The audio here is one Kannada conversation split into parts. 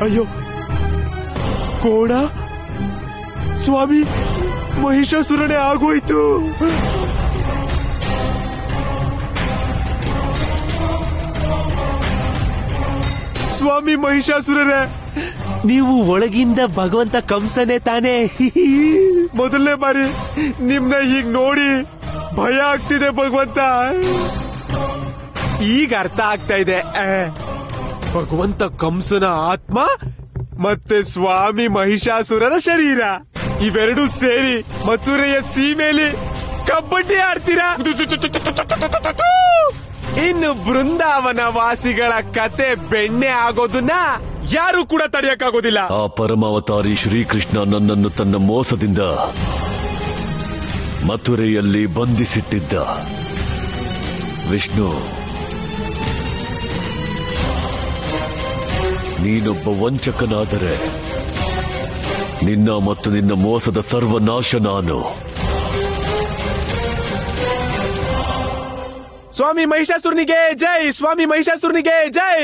ಅಯ್ಯೋ ಕೋಣ ಸ್ವಾಮಿ ಮಹಿಷಾಸುರನೇ ಆಗೋಯ್ತು ಸ್ವಾಮಿ ಮಹಿಷಾಸುರರೇ ನೀವು ಒಳಗಿಂದ ಭಗವಂತ ಕಂಸನೇ ತಾನೇ ಮೊದಲನೇ ಬಾರಿ ನಿಮ್ನ ಹೀಗ್ ನೋಡಿ ಭಯ ಆಗ್ತಿದೆ ಭಗವಂತ ಈಗ ಅರ್ಥ ಆಗ್ತಾ ಇದೆ ಆ, ಭಗವಂತ ಕಂಸನ ಆತ್ಮ ಮತ್ತೆ ಸ್ವಾಮಿ ಮಹಿಷಾಸುರರ ಶರೀರ ಇವೆರಡೂ ಸೇರಿ ಮಥುರೆಯ ಸೀಮೆಯಲ್ಲಿ ಕಬಡ್ಡಿ ಆಡ್ತೀರಾ ಇನ್ನು ಬೃಂದಾವನ ವಾಸಿಗಳ ಕತೆ ಬೆಣ್ಣೆ ಆಗೋದನ್ನ ಯಾರು ಕೂಡ ತಡೆಯಕ್ಕಾಗೋದಿಲ್ಲ ಆ ಪರಮಾವತಾರಿ ಶ್ರೀಕೃಷ್ಣ ನನ್ನನ್ನು ತನ್ನ ಮೋಸದಿಂದ ಮಥುರೆಯಲ್ಲಿ ಬಂಧಿಸಿಟ್ಟಿದ್ದ ವಿಷ್ಣು ನೀನೊಬ್ಬ ವಂಚಕನಾದರೆ ನಿನ್ನ ಮತ್ತು ನಿನ್ನ ಮೋಸದ ಸರ್ವನಾಶ ನಾನು ಸ್ವಾಮಿ ಮಹಿಷಾಸುರನಿಗೆ ಜೈ ಸ್ವಾಮಿ ಮಹಿಷಾಸುರನಿಗೆ ಜೈ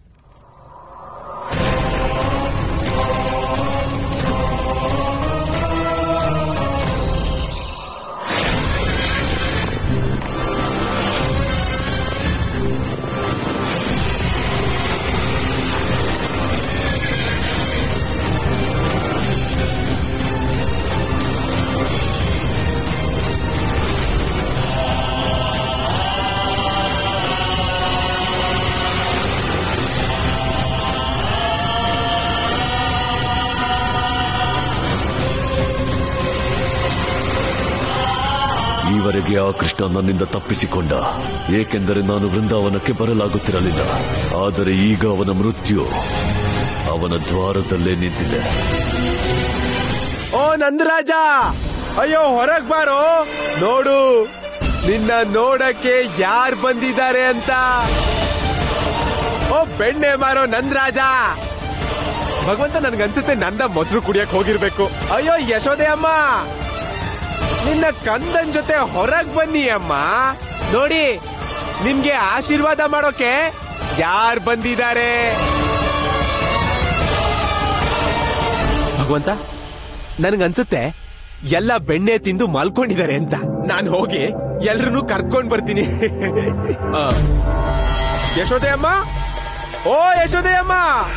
ಈವರೆಗೆ ಆ ಕೃಷ್ಣ ನನ್ನಿಂದ ತಪ್ಪಿಸಿಕೊಂಡ ಏಕೆಂದರೆ ನಾನು ವೃಂದಾವನಕ್ಕೆ ಬರಲಾಗುತ್ತಿರಲಿಲ್ಲ ಆದರೆ ಈಗ ಅವನ ಮೃತ್ಯು ಅವನ ದ್ವಾರದಲ್ಲೇ ನಿಂತಿದೆ ಓ ನಂದರಾಜ ಅಯ್ಯೋ ಹೊರಗ್ ಬಾರೋ ನೋಡು ನಿನ್ನ ನೋಡಕ್ಕೆ ಯಾರ್ ಬಂದಿದ್ದಾರೆ ಅಂತ ಓ ಬೆಣ್ಣೆ ಮಾರೋ ನಂದರಾಜ ಭಗವಂತ ನನ್ಗನ್ಸುತ್ತೆ ನಂದ ಮೊಸರು ಕುಡಿಯಕ್ ಹೋಗಿರ್ಬೇಕು ಅಯ್ಯೋ ಯಶೋದೆ ಅಮ್ಮ ನಿನ್ನ ಕಂದನ್ ಜೊತೆ ಹೊರಗ್ ಬನ್ನಿ ಅಮ್ಮ ನೋಡಿ ನಿಮ್ಗೆ ಆಶೀರ್ವಾದ ಮಾಡೋಕೆ ಯಾರ್ ಬಂದಿದ್ದಾರೆ ಭಗವಂತ ನನ್ಗನ್ಸುತ್ತೆ ಎಲ್ಲ ಬೆಣ್ಣೆ ತಿಂದು ಮಲ್ಕೊಂಡಿದ್ದಾರೆ ಅಂತ ನಾನು ಹೋಗಿ ಎಲ್ರನ್ನೂ ಕರ್ಕೊಂಡ್ ಬರ್ತೀನಿ ಆ. ಯಶೋದೆ ಅಮ್ಮ ಓ ಯಶೋದೆ ಅಮ್ಮ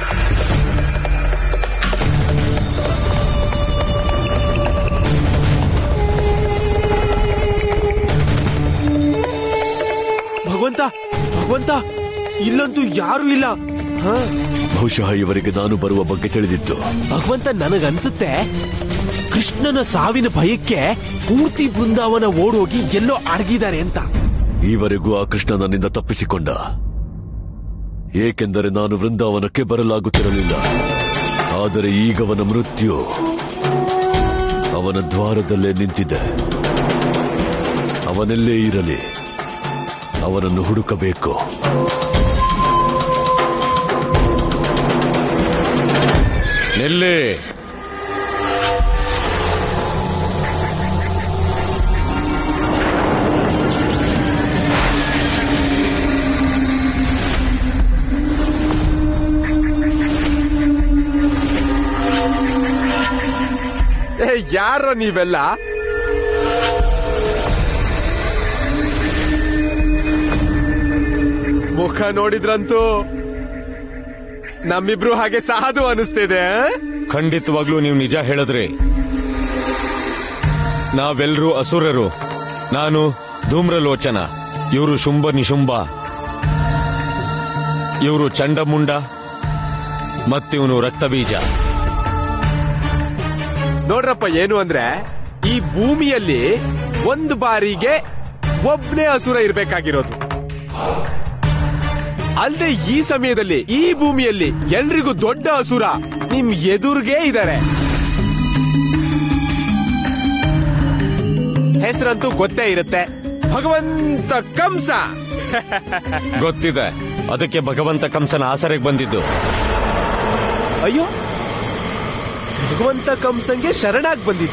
ಭಗವಂತ ಭಗವಂತ ಇಲ್ಲಂತೂ ಯಾರು ಇಲ್ಲ ಹಾ ಬಹುಶಃ ಇವರಿಗೆ ನಾನು ಬರುವ ಬಗ್ಗೆ ತಿಳಿದಿತ್ತು ಭಗವಂತ ನನಗನ್ಸುತ್ತೆ ಕೃಷ್ಣನ ಸಾವಿನ ಭಯಕ್ಕೆ ಪೂರ್ತಿ ಬೃಂದಾವನ ಓಡೋಗಿ ಎಲ್ಲೋ ಅಡಗಿದ್ದಾರೆ ಅಂತ ಈವರೆಗೂ ಆ ಕೃಷ್ಣ ನನ್ನಿಂದ ತಪ್ಪಿಸಿಕೊಂಡ ಏಕೆಂದರೆ ನಾನು ವೃಂದಾವನಕ್ಕೆ ಬರಲಾಗುತ್ತಿರಲಿಲ್ಲ ಆದರೆ ಈಗ ಅವನ ಮೃತ್ಯು ಅವನ ದ್ವಾರದಲ್ಲೇ ನಿಂತಿದೆ ಅವನಲ್ಲೇ ಇರಲಿ ಅವನನ್ನು ಹುಡುಕಬೇಕು ನಿಲ್ಲಿ ಏ ಯಾರ ನೀವೆಲ್ಲ ಮುಖ ನೋಡಿದ್ರಂತೂ ನಮ್ಮಿಬ್ರು ಹಾಗೆ ಸಾಧು ಅನಿಸ್ತಿದೆ ಆ? ಖಂಡಿತವಾಗ್ಲೂ ನೀವು ನಿಜ ಹೇಳಿದ್ರಿ ನಾವೆಲ್ಲರೂ ಅಸುರರು ನಾನು ಧೂಮ್ರಲೋಚನ ಇವರು ಶುಂಭ ನಿಶುಂಭ ಇವರು ಚಂಡಮುಂಡ ಮತ್ತಿವನು ರಕ್ತಬೀಜ ನೋಡ್ರಪ್ಪ ಏನು ಅಂದ್ರೆ ಈ ಭೂಮಿಯಲ್ಲಿ ಒಂದು ಬಾರಿಗೆ ಒಬ್ನೇ ಅಸುರ ಇರ್ಬೇಕಾಗಿರೋದು ಅಲ್ಲದೆ ಈ ಸಮಯದಲ್ಲಿ ಈ ಭೂಮಿಯಲ್ಲಿ ಎಲ್ರಿಗೂ ದೊಡ್ಡ ಅಸುರ ನಿಮ್ ಎದುರ್ಗೆ ಇದ್ದಾರೆ ಹೆಸರಂತೂ ಗೊತ್ತೇ ಇರುತ್ತೆ ಭಗವಂತ ಕಂಸ ಗೊತ್ತಿದೆ ಅದಕ್ಕೆ ಭಗವಂತ ಕಂಸನ ಆಸರೆಗೆ ಬಂದಿದ್ದು ಅಯ್ಯೋ ಭಗವಂತ ಕಂಸಂಗೆ ಶರಣಾಗ್ ಬಂದಿದ್ದ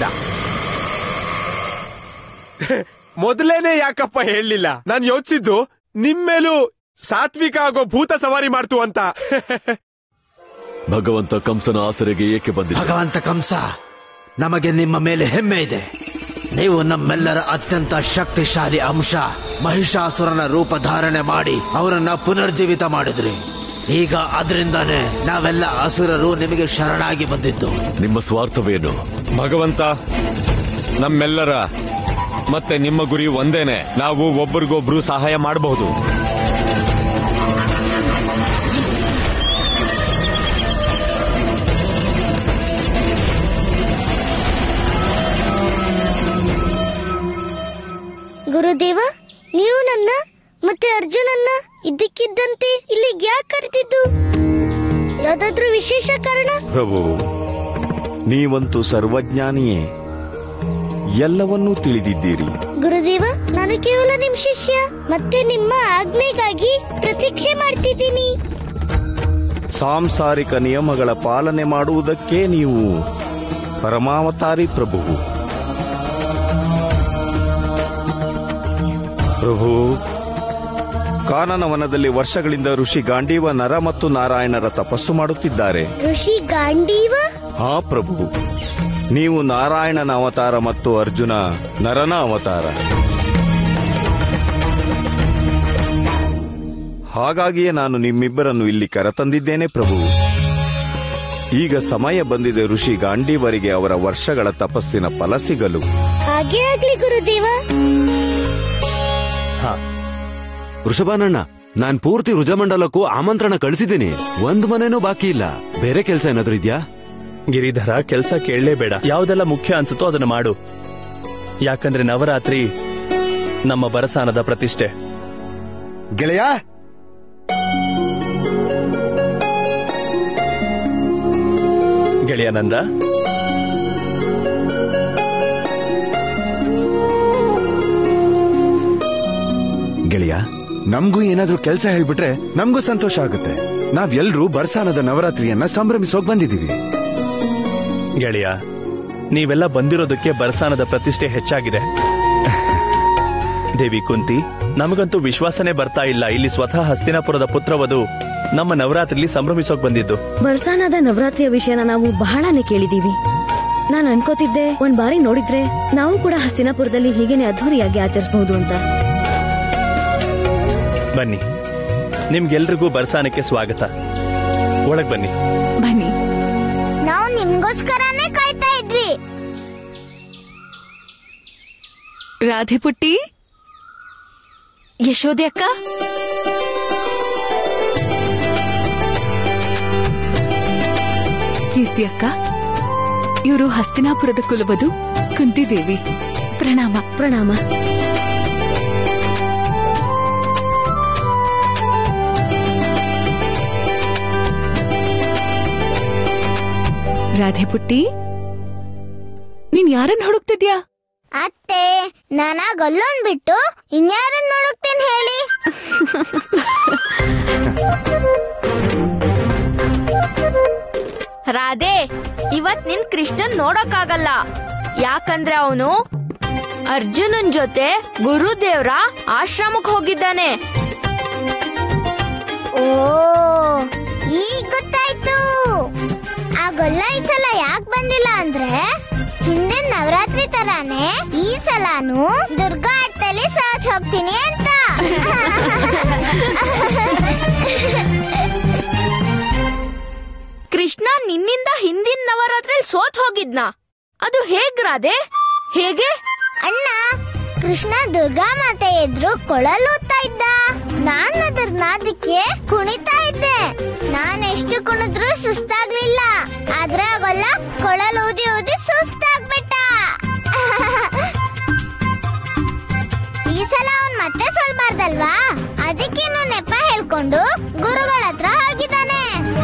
ಮೊದಲೇನೆ ಯಾಕಪ್ಪ ಹೇಳಲಿಲ್ಲ ನಾನು ಯೋಚಿಸಿದ್ದು ನಿಮ್ಮೇಲೂ ಸಾತ್ವಿಕ ಆಗೋ ಭೂತ ಸವಾರಿ ಮಾಡ್ತು ಅಂತ ಭಗವಂತ ಕಂಸನ ಆಸರೆಗೆ ಏಕೆ ಬಂದಿದೆ ಭಗವಂತ ಕಂಸ ನಮಗೆ ನಿಮ್ಮ ಮೇಲೆ ಹೆಮ್ಮೆ ಇದೆ ನೀವು ನಮ್ಮೆಲ್ಲರ ಅತ್ಯಂತ ಶಕ್ತಿಶಾಲಿ ಅಂಶ ಮಹಿಷಾಸುರನ ರೂಪ ಧಾರಣೆ ಮಾಡಿ ಅವರನ್ನ ಪುನರ್ಜೀವಿತ ಮಾಡಿದ್ರಿ ಈಗ ಅದರಿಂದಾನೇ ನಾವೆಲ್ಲ ಅಸುರರು ನಿಮಗೆ ಶರಣಾಗಿ ಬಂದಿದ್ದು ನಿಮ್ಮ ಸ್ವಾರ್ಥವೇನು ಭಗವಂತ ನಮ್ಮೆಲ್ಲರ ಮತ್ತೆ ನಿಮ್ಮ ಗುರಿ ಒಂದೇನೆ ನಾವು ಒಬ್ಬರಿಗೊಬ್ರು ಸಹಾಯ ಮಾಡಬಹುದು ಗುರುದೇವ ನೀವು ನನ್ನ ಮತ್ತೆ ಅರ್ಜುನನ್ನ ಇದ್ದಕ್ಕಿದ್ದಂತೆ ಇಲ್ಲಿಗೆ ಯಾಕೆ ಕರೆದಿದ್ದು ಯಾವ್ದಾದ್ರೂ ವಿಶೇಷ ಕಾರಣ ಪ್ರಭು ನೀವಂತೂ ಸರ್ವಜ್ಞಾನಿಯೇ ಎಲ್ಲವನ್ನೂ ತಿಳಿದಿದ್ದೀರಿ ಗುರುದೇವ ನಾನು ಕೇವಲ ನಿಮ್ ಶಿಷ್ಯ ಮತ್ತೆ ನಿಮ್ಮ ಆಜ್ಞೆಗಾಗಿ ಪ್ರತೀಕ್ಷೆ ಮಾಡ್ತಿದ್ದೀನಿ ಸಾಂಸಾರಿಕ ನಿಯಮಗಳ ಪಾಲನೆ ಮಾಡುವುದಕ್ಕೆ ನೀವು ಪರಮಾವತಾರಿ ಪ್ರಭು ಪ್ರಭು ಕಾನನವನದಲ್ಲಿ ವರ್ಷಗಳಿಂದ ಋಷಿ ಗಾಂಡೀವ ನರ ಮತ್ತು ನಾರಾಯಣರ ತಪಸ್ಸು ಮಾಡುತ್ತಿದ್ದಾರೆ ಋಷಿ ಗಾಂಡೀವ ಹಾ ಪ್ರಭು ನೀವು ನಾರಾಯಣನ ಅವತಾರ ಮತ್ತು ಅರ್ಜುನ ನರನ ಅವತಾರ ಹಾಗಾಗಿಯೇ ನಾನು ನಿಮ್ಮಿಬ್ಬರನ್ನು ಇಲ್ಲಿ ಕರೆತಂದಿದ್ದೇನೆ ಪ್ರಭು ಈಗ ಸಮಯ ಬಂದಿದೆ ಋಷಿ ಗಾಂಡೀವರಿಗೆ ಅವರ ವರ್ಷಗಳ ತಪಸ್ಸಿನ ಫಲ ಸಿಗಲು ಹಾಗೆ ಆಗ್ಲಿ ಗುರುದೇವ ವೃಷಭಾನಣ್ಣ ನಾನ್ ಪೂರ್ತಿ ರುಜಮಂಡಲಕ್ಕೂ ಆಮಂತ್ರಣ ಕಳಿಸಿದ್ದೀನಿ ಒಂದ್ ಮನೆನೂ ಬಾಕಿ ಇಲ್ಲ ಬೇರೆ ಕೆಲ್ಸ ಏನಾದ್ರೂ ಇದ್ಯಾ ಗಿರಿಧರ ಕೆಲ್ಸ ಕೇಳಲೇಬೇಡ ಯಾವ್ದೆಲ್ಲ ಮುಖ್ಯ ಅನ್ಸುತ್ತೋ ಅದನ್ನ ಮಾಡು ಯಾಕಂದ್ರೆ ನವರಾತ್ರಿ ನಮ್ಮ ಬರಸಾನದ ಪ್ರತಿಷ್ಠೆ ಗೆಳೆಯ ಗೆಳೆಯನಂದ ಗೆಳೆಯ ನಮ್ಗೂ ಏನಾದ್ರೂ ಕೆಲಸ ಹೇಳ್ಬಿಟ್ರೆ ನಮ್ಗೂ ಸಂತೋಷ ಆಗುತ್ತೆ ನಾವೆಲ್ರೂ ಬರ್ಸಾನದ ನವರಾತ್ರಿಯನ್ನ ಸಂಭ್ರಮಿಸೋಕ್ ಬಂದಿದೀವಿ ಗೆಳೆಯ ನೀವೆಲ್ಲ ಬಂದಿರೋದಕ್ಕೆ ಬರಸಾನದ ಪ್ರತಿಷ್ಠೆ ಹೆಚ್ಚಾಗಿದೆ ದೇವಿ ಕುಂತಿ ನಮಗಂತೂ ವಿಶ್ವಾಸನೇ ಬರ್ತಾ ಇಲ್ಲ ಇಲ್ಲಿ ಸ್ವತಃ ಹಸ್ತಿನಾಪುರದ ಪುತ್ರವಧು ನಮ್ಮ ನವರಾತ್ರಿಲಿ ಸಂಭ್ರಮಿಸೋಕ್ ಬಂದಿದ್ದು ಬರ್ಸಾನದ ನವರಾತ್ರಿಯ ವಿಷಯನ ನಾವು ಬಹಳನೇ ಕೇಳಿದೀವಿ ನಾನು ಅನ್ಕೋತಿದ್ದೆ ಒಂದ್ ಬಾರಿ ನೋಡಿದ್ರೆ ನಾವು ಕೂಡ ಹಸ್ತಿನಾಪುರದಲ್ಲಿ ಹೀಗೇನೆ ಅದ್ಧೂರಿಯಾಗಿ ಆಚರಿಸಬಹುದು ಅಂತ ಬನ್ನಿ ನಿಮ್ಗೆಲ್ರಿಗೂ ಬರ್ಸಾನಕ್ಕೆ ಸ್ವಾಗತ ಒಳಗ್ ಬನ್ನಿ ಬನ್ನಿ ನಾವು ನಿಮ್ಗೋಸ್ಕರನೇ ಕಾಯ್ತಾ ಇದ್ವಿ ರಾಧೆ ಪುಟ್ಟಿ ಯಶೋದೆ ಅಕ್ಕ ಕೀರ್ತಿ ಅಕ್ಕ ಇವರು ಹಸ್ತಿನಾಪುರದ ಕುಲವಧು ಕುಂತಿದೇವಿ ಪ್ರಣಾಮ ಪ್ರಣಾಮ ರಾಧೆ ಪುಟ್ಟಿ ನೀನ್ ಯಾರನ್ನ ಹುಡುಕ್ತಿದ್ಯಾ ಅತ್ತೆ ನಾನ ಗಲ್ಲೋನ್ ಬಿಟ್ಟು ಇನ್ಯಾರನ್ನ ನೋಡುತ್ತೇನೆ ಹೇಳಿ ರಾಧೆ ಇವತ್ ನಿನ್ ಕೃಷ್ಣನ್ ನೋಡಕ್ಕಾಗಲ್ಲ ಯಾಕಂದ್ರೆ ಅವನು ಅರ್ಜುನನ್ ಜೊತೆ ಗುರುದೇವ್ರ ಆಶ್ರಮಕ್ ಹೋಗಿದ್ದಾನೆ ಓ ಈಗ ಗೊತ್ತಾಯ್ತು ಆ ಗೊಲ್ಲ ಈ ಸಲ ಯಾಕೆ ಬಂದಿಲ್ಲ ಅಂದ್ರೆ ಹಿಂದಿನ ನವರಾತ್ರಿ ತರಾನೇ ಈ ಸಲನು ದುರ್ಗಾ ಆಟದಲ್ಲಿ ಸೋತ್ ಹೋಗ್ತೀನಿ ಅಂತ ಕೃಷ್ಣ ನಿನ್ನಿಂದ ಹಿಂದಿನ ನವರಾತ್ರಿಲ್ ಸೋತ್ ಹೋಗಿದ್ನ ಅದು ಹೇಗ್ ರಾಧೆ ಹೇಗೆ ಅಣ್ಣ ಕೃಷ್ಣ ದುರ್ಗಾ ಮಾತೆ ಎದ್ರು ಕೊಳಲೂತ್ತಾ ಇದ್ದ ನಾನ್ ಅದರ ನಾದಕ್ಕೆ ಕುಣಿತಾ ಇದ್ದೆ ನಾನ್ ಎಷ್ಟು ಕುಣಿದ್ರು ಸುಸ್ತಾಗ್ಲಿಲ್ಲ ಆದ್ರೆ ಆಗೊಲ್ಲ ಕೊಳಲು ಊದಿ ಊದಿ ಸುಸ್ತಾಗ್ಬಿಟ್ಟ ಈ ಸಲ ಅವನ್ ಮತ್ತೆ ಸೋಲ್ಬಾರ್ದಲ್ವಾ ಅದಕ್ಕೇನು ನೆಪ ಹೇಳ್ಕೊಂಡು ಗುರುಗಳ ಹತ್ರ ಹೋಗಿದ್ದಾನೆ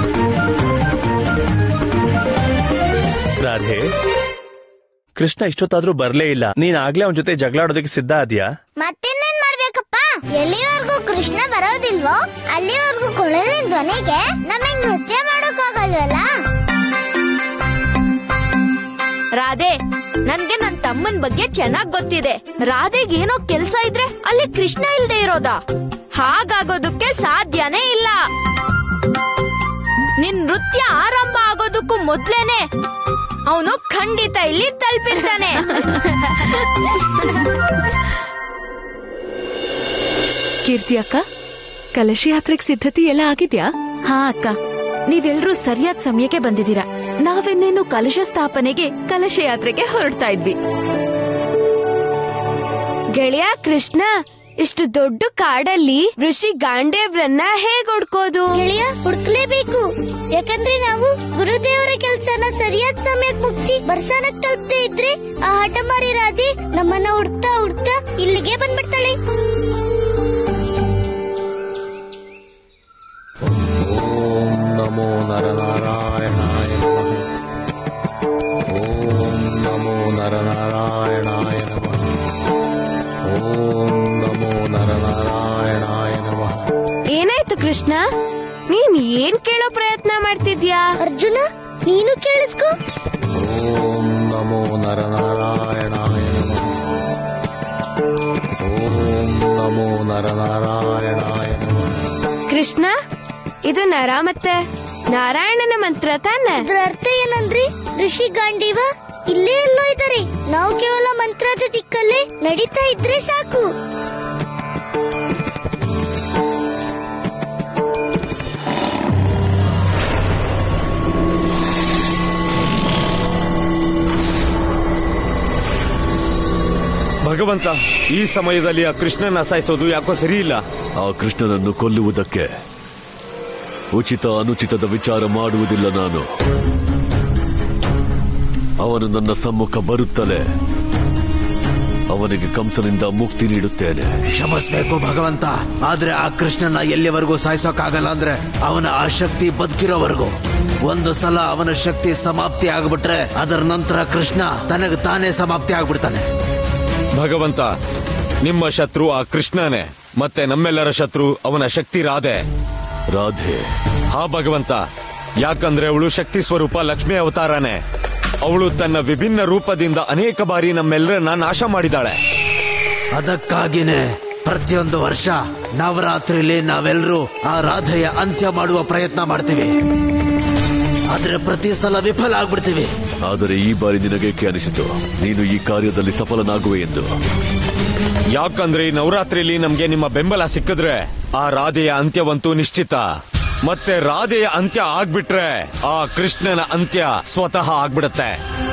ರಾಧೆ ಕೃಷ್ಣ ಇಷ್ಟೊತ್ತಾದ್ರೂ ಬರ್ಲೇ ಇಲ್ಲ ನೀನ್ ಆಗ್ಲೇ ಅವನ ಜೊತೆ ಜಗಳಾಡೋದಕ್ಕೆ ಸಿದ್ಧ ಆದ್ಯಾ ಮತ್ತಿನ್ನೇನ್ ಮಾಡ್ಬೇಕಪ್ಪ ಎಲ್ಲಿವರೆಗೂ ಕೃಷ್ಣ ಬರೋದಿಲ್ವೋ ಅಲ್ಲಿವರೆಗೂ ಕೊಳಲಿನ ಧ್ವನಿಗೆ ನಮಗ್ ನೃತ್ಯ ಮಾಡೋಕ್ಕಾಗಲ್ವಲ್ಲ ರಾಧೆ ನನ್ಗೆ ನನ್ ತಮ್ಮನ್ ಬಗ್ಗೆ ಚೆನ್ನಾಗ್ ಗೊತ್ತಿದೆ ರಾಧೆಗ್ ಏನೋ ಕೆಲ್ಸ ಇದ್ರೆ ಅಲ್ಲಿ ಕೃಷ್ಣ ಇಲ್ದೆ ಇರೋದಾ ಹಾಗಾಗೋದಕ್ಕೆ ಸಾಧ್ಯನೇ ಇಲ್ಲ ನಿನ್ ನೃತ್ಯ ಆರಂಭ ಆಗೋದಕ್ಕೂ ಮೊದ್ಲೇನೆ ಅವನು ಖಂಡಿತ ಇಲ್ಲಿ ತಲುಪಿರ್ತಾನೆ ಕೀರ್ತಿ ಅಕ್ಕ ಕಲಶ ಯಾತ್ರೆಗೆ ಸಿದ್ಧತೆ ಎಲ್ಲ ಆಗಿದ್ಯಾ ಹಾ ಅಕ್ಕ ನೀವೆಲ್ರೂ ಸರಿಯಾದ ಸಮಯಕ್ಕೆ ಬಂದಿದ್ದೀರಾ ನಾವೆನ್ನೇನು ಕಲಶ ಸ್ಥಾಪನೆಗೆ ಕಲಶ ಯಾತ್ರೆಗೆ ಹೊರಡ್ತಾ ಇದ್ವಿ ಗೆಳೆಯ ಕೃಷ್ಣ ಇಷ್ಟು ದೊಡ್ಡ ಕಾಡಲ್ಲಿ ಋಷಿ ಗಾಂಡೇವ್ರನ್ನ ಹೇಗ್ ಹುಡ್ಕೋದು ಗೆಳೆಯ ಹುಡ್ಕ್ಲೇಬೇಕು ಯಾಕಂದ್ರೆ ನಾವು ಗುರುದೇವರ ಕೆಲ್ಸನ ಸರಿಯಾದ ಸಮಯಕ್ಕೆ ಮುಗಿಸಿ ಬರ್ಸಾನಕ್ ತಲುಪದೆ ಇದ್ರೆ ಆ ಹಠಮಾರಿ ರಾಧೆ ನಮ್ಮನ್ನ ಹುಡ್ತಾ ಹುಡ್ತಾ ಇಲ್ಲಿಗೆ ಬಂದ್ಬಿಡ್ತಾಳೆ ಓಂ ನಮೋ ನರನಾರಾಯಣಾಯ ನಮಃ ಓಂ ನಮೋ ನರನಾರಾಯಣಾಯ ನಮಃ ಓಂ ನಮೋ ನರನಾರಾಯಣಾಯ ನಮಃ ಏನಾಯ್ತು ಕೃಷ್ಣ ನೀನ್ ಏನ್ ಕೇಳೋ ಪ್ರಯತ್ನ ಮಾಡ್ತಿದ್ಯಾ ಅರ್ಜುನ ನೀನು ಕೇಳಿಸ್ಕೊ ಓಂ ನಮೋ ನರನಾರಾಯಣಾಯ ನಮಃ ಓಂ ನಮೋ ನರನಾರಾಯಣಾಯ ನಮಃ ಕೃಷ್ಣ ಇದು ನರ ಮತ್ತೆ ನಾರಾಯಣನ ಮಂತ್ರ ತಾನೆ ಅದ್ರ ಅರ್ಥ ಏನಂದ್ರೆ ಋಷಿ ಗಾಂಡೀವ ಇಲ್ಲೇ ಎಲ್ಲೋ ಇದ್ದಾರೆ ನಾವು ಕೇವಲ ಮಂತ್ರದ ದಿಕ್ಕಲ್ಲೇ ನಡೀತಾ ಇದ್ರೆ ಸಾಕು ಭಗವಂತ ಈ ಸಮಯದಲ್ಲಿ ಆ ಕೃಷ್ಣನ ಸಾಯಿಸೋದು ಯಾಕೋ ಸರಿ ಇಲ್ಲ ಆ ಕೃಷ್ಣನನ್ನು ಕೊಲ್ಲುವುದಕ್ಕೆ ಉಚಿತ ಅನುಚಿತದ ವಿಚಾರ ಮಾಡುವುದಿಲ್ಲ ನಾನು ಅವನು ನನ್ನ ಸಮ್ಮುಖ ಬರುತ್ತಲೇ ಅವನಿಗೆ ಕಂಸನಿಂದ ಮುಕ್ತಿ ನೀಡುತ್ತೇನೆ ಕ್ಷಮಿಸ್ಬೇಕು ಭಗವಂತ ಆದ್ರೆ ಆ ಕೃಷ್ಣನ ಎಲ್ಲಿವರೆಗೂ ಸಾಯಿಸೋಕ್ಕಾಗಲ್ಲ ಅಂದ್ರೆ ಅವನ ಆ ಶಕ್ತಿ ಬದುಕಿರೋವರೆಗೂ ಒಂದು ಸಲ ಅವನ ಶಕ್ತಿ ಸಮಾಪ್ತಿ ಆಗ್ಬಿಟ್ರೆ ಅದರ ನಂತರ ಕೃಷ್ಣ ತನಗೆ ತಾನೇ ಸಮಾಪ್ತಿ ಆಗ್ಬಿಡ್ತಾನೆ ಭಗವಂತ ನಿಮ್ಮ ಶತ್ರು ಆ ಕೃಷ್ಣನೇ ಮತ್ತೆ ನಮ್ಮೆಲ್ಲರ ಶತ್ರು ಅವನ ಶಕ್ತಿ ರಾಧೆ ರಾಧೆ ಹಾ ಭಗವಂತ ಯಾಕಂದ್ರೆ ಅವಳು ಶಕ್ತಿ ಸ್ವರೂಪ ಲಕ್ಷ್ಮಿ ಅವತಾರನೇ ಅವಳು ತನ್ನ ವಿಭಿನ್ನ ರೂಪದಿಂದ ಅನೇಕ ಬಾರಿ ನಮ್ಮೆಲ್ಲರನ್ನ ನಾಶ ಮಾಡಿದಾಳೆ ಅದಕ್ಕಾಗಿನೇ ಪ್ರತಿಯೊಂದು ವರ್ಷ ನವರಾತ್ರಿಲಿ ನಾವೆಲ್ಲರೂ ಆ ರಾಧೆಯ ಅಂತ್ಯ ಮಾಡುವ ಪ್ರಯತ್ನ ಮಾಡ್ತೀವಿ ಆದ್ರೆ ಪ್ರತಿ ಸಲ ವಿಫಲ ಆಗ್ಬಿಡ್ತೀವಿ ಆದರೆ ಈ ಬಾರಿ ನಿನಗೇಕೆ ಅನಿಸಿತು ನೀನು ಈ ಕಾರ್ಯದಲ್ಲಿ ಸಫಲನಾಗುವೆ ಎಂದು ಯಾಕಂದ್ರೆ ಈ ನವರಾತ್ರಿಲಿ ನಮ್ಗೆ ನಿಮ್ಮ ಬೆಂಬಲ ಸಿಕ್ಕಿದ್ರೆ ಆ ರಾಧೆಯ ಅಂತ್ಯವಂತೂ ನಿಶ್ಚಿತ ಮತ್ತೆ ರಾಧೆಯ ಅಂತ್ಯ ಆಗ್ಬಿಟ್ರೆ ಆ ಕೃಷ್ಣನ ಅಂತ್ಯ ಸ್ವತಃ ಆಗ್ಬಿಡತ್ತೆ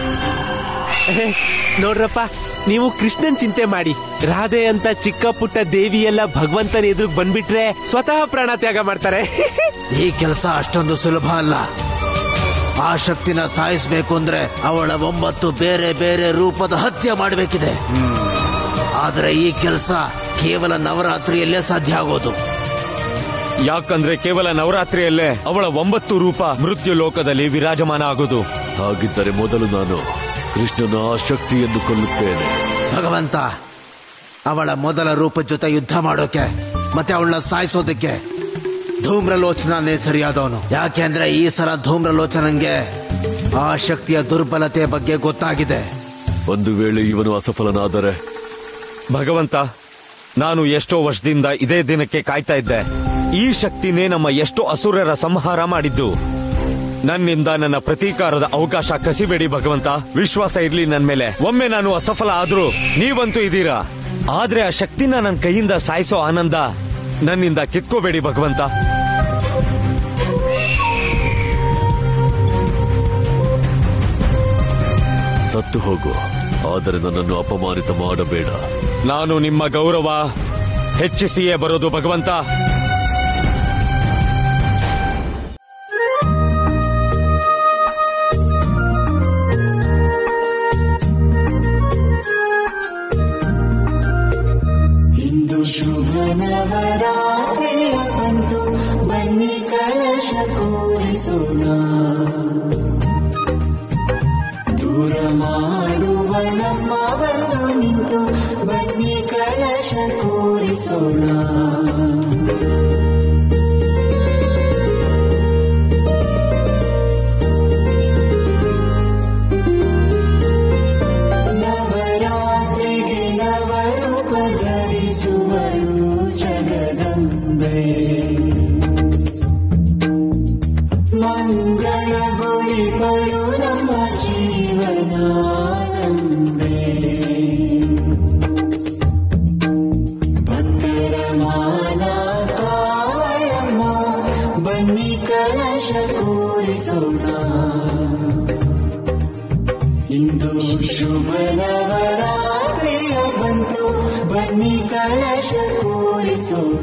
ನೋಡ್ರಪ್ಪ ನೀವು ಕೃಷ್ಣನ್ ಚಿಂತೆ ಮಾಡಿ ರಾಧೆ ಅಂತ ಚಿಕ್ಕ ಪುಟ್ಟ ದೇವಿ ಎಲ್ಲ ಭಗವಂತನ ಎದುರು ಬಂದ್ಬಿಟ್ರೆ ಸ್ವತಃ ಪ್ರಾಣ ತ್ಯಾಗ ಮಾಡ್ತಾರೆ ಈ ಕೆಲಸ ಅಷ್ಟೊಂದು ಸುಲಭ ಅಲ್ಲ ಆ ಶಕ್ತಿನ ಸಾಯಿಸಬೇಕು ಅಂದ್ರೆ ಅವಳ ಒಂಬತ್ತು ಬೇರೆ ಬೇರೆ ರೂಪದ ಹತ್ಯೆ ಮಾಡಬೇಕಿದೆ ಆದ್ರೆ ಈ ಕೆಲಸ ಕೇವಲ ನವರಾತ್ರಿಯಲ್ಲೇ ಸಾಧ್ಯ ಆಗೋದು ಯಾಕಂದ್ರೆ ಕೇವಲ ನವರಾತ್ರಿಯಲ್ಲೇ ಅವಳ ಒಂಬತ್ತು ರೂಪ ಮೃತ್ಯು ಲೋಕದಲ್ಲಿ ವಿರಾಜಮಾನ ಆಗೋದು ಹಾಗಿದ್ದರೆ ಮೊದಲು ನಾನು ಕೃಷ್ಣನ ಆ ಶಕ್ತಿಯನ್ನು ಕೊಲ್ಲುತ್ತೇನೆ ಭಗವಂತ ಅವಳ ಮೊದಲ ರೂಪದ ಜೊತೆ ಯುದ್ಧ ಮಾಡೋಕೆ ಮತ್ತೆ ಅವಳನ್ನ ಸಾಯಿಸೋದಕ್ಕೆ ಧೂಮ್ರಲೋಚನನೇ ಸರಿಯಾದವನು ಯಾಕೆಂದ್ರೆ ಈ ಸಲ ಧೂಮ್ರಲೋಚನಂಗೆ ಆ ಶಕ್ತಿಯ ದುರ್ಬಲತೆ ಬಗ್ಗೆ ಗೊತ್ತಾಗಿದೆ ಒಂದು ವೇಳೆ ಇವನು ಅಸಫಲನಾದರೆ ಭಗವಂತ ನಾನು ಎಷ್ಟೋ ವರ್ಷದಿಂದ ಇದೇ ದಿನಕ್ಕೆ ಕಾಯ್ತಾ ಇದ್ದೆ ಈ ಶಕ್ತಿನೇ ನಮ್ಮ ಎಷ್ಟೋ ಅಸುರರ ಸಂಹಾರ ಮಾಡಿದ್ದು ನನ್ನಿಂದ ನನ್ನ ಪ್ರತೀಕಾರದ ಅವಕಾಶ ಕಸಿಬೇಡಿ ಭಗವಂತ ವಿಶ್ವಾಸ ಇರ್ಲಿ ನನ್ ಮೇಲೆ ಒಮ್ಮೆ ನಾನು ಅಸಫಲ ಆದ್ರೂ ನೀವಂತೂ ಇದ್ದೀರಾ ಆದ್ರೆ ಆ ಶಕ್ತಿನ ನನ್ನ ಕೈಯಿಂದ ಸಾಯಿಸೋ ಆನಂದ ನನ್ನಿಂದ ಕಿತ್ಕೋಬೇಡಿ ಭಗವಂತ ಸತ್ತು ಹೋಗು ಆದರೆ ನನ್ನನ್ನು ಅಪಮಾನಿತ ಮಾಡಬೇಡ ನಾನು ನಿಮ್ಮ ಗೌರವ ಹೆಚ್ಚಿಸಿಯೇ ಬರೋದು ಭಗವಂತ ಇಂದು ಶುಭ ನವರಾತ್ರಿಯ ಬಂತು ಬನ್ನಿ ಕಲಶ ಕೂರಿಸೋಣ ದೂರ ಮಾಡುವ ನಮ್ಮ ಬಂದು ನಿಂತು ಬನ್ನಿ ಕಲಶ ಕೂರಿಸೋಣ ನವರಾತ್ರಿಗೆ ನವರೂಪ ಧರಿಸುವಳು ಜಗದಂಬೆ ಮನ ಪಡು ನಮ್ಮ ಜೀವನಾನಂದೇ ಭಕ್ತರ ಮಾನ ಕಾವಳಮ್ಮ ಬನ್ನಿ ಕಲಶ ಕೂರಿಸೋಣ ಇಂದು ಶುಭ ನವರಾತ್ರಿಯ ಬಂತು ಬನ್ನಿ ಕಲಶ ಕೂರಿಸೋಣ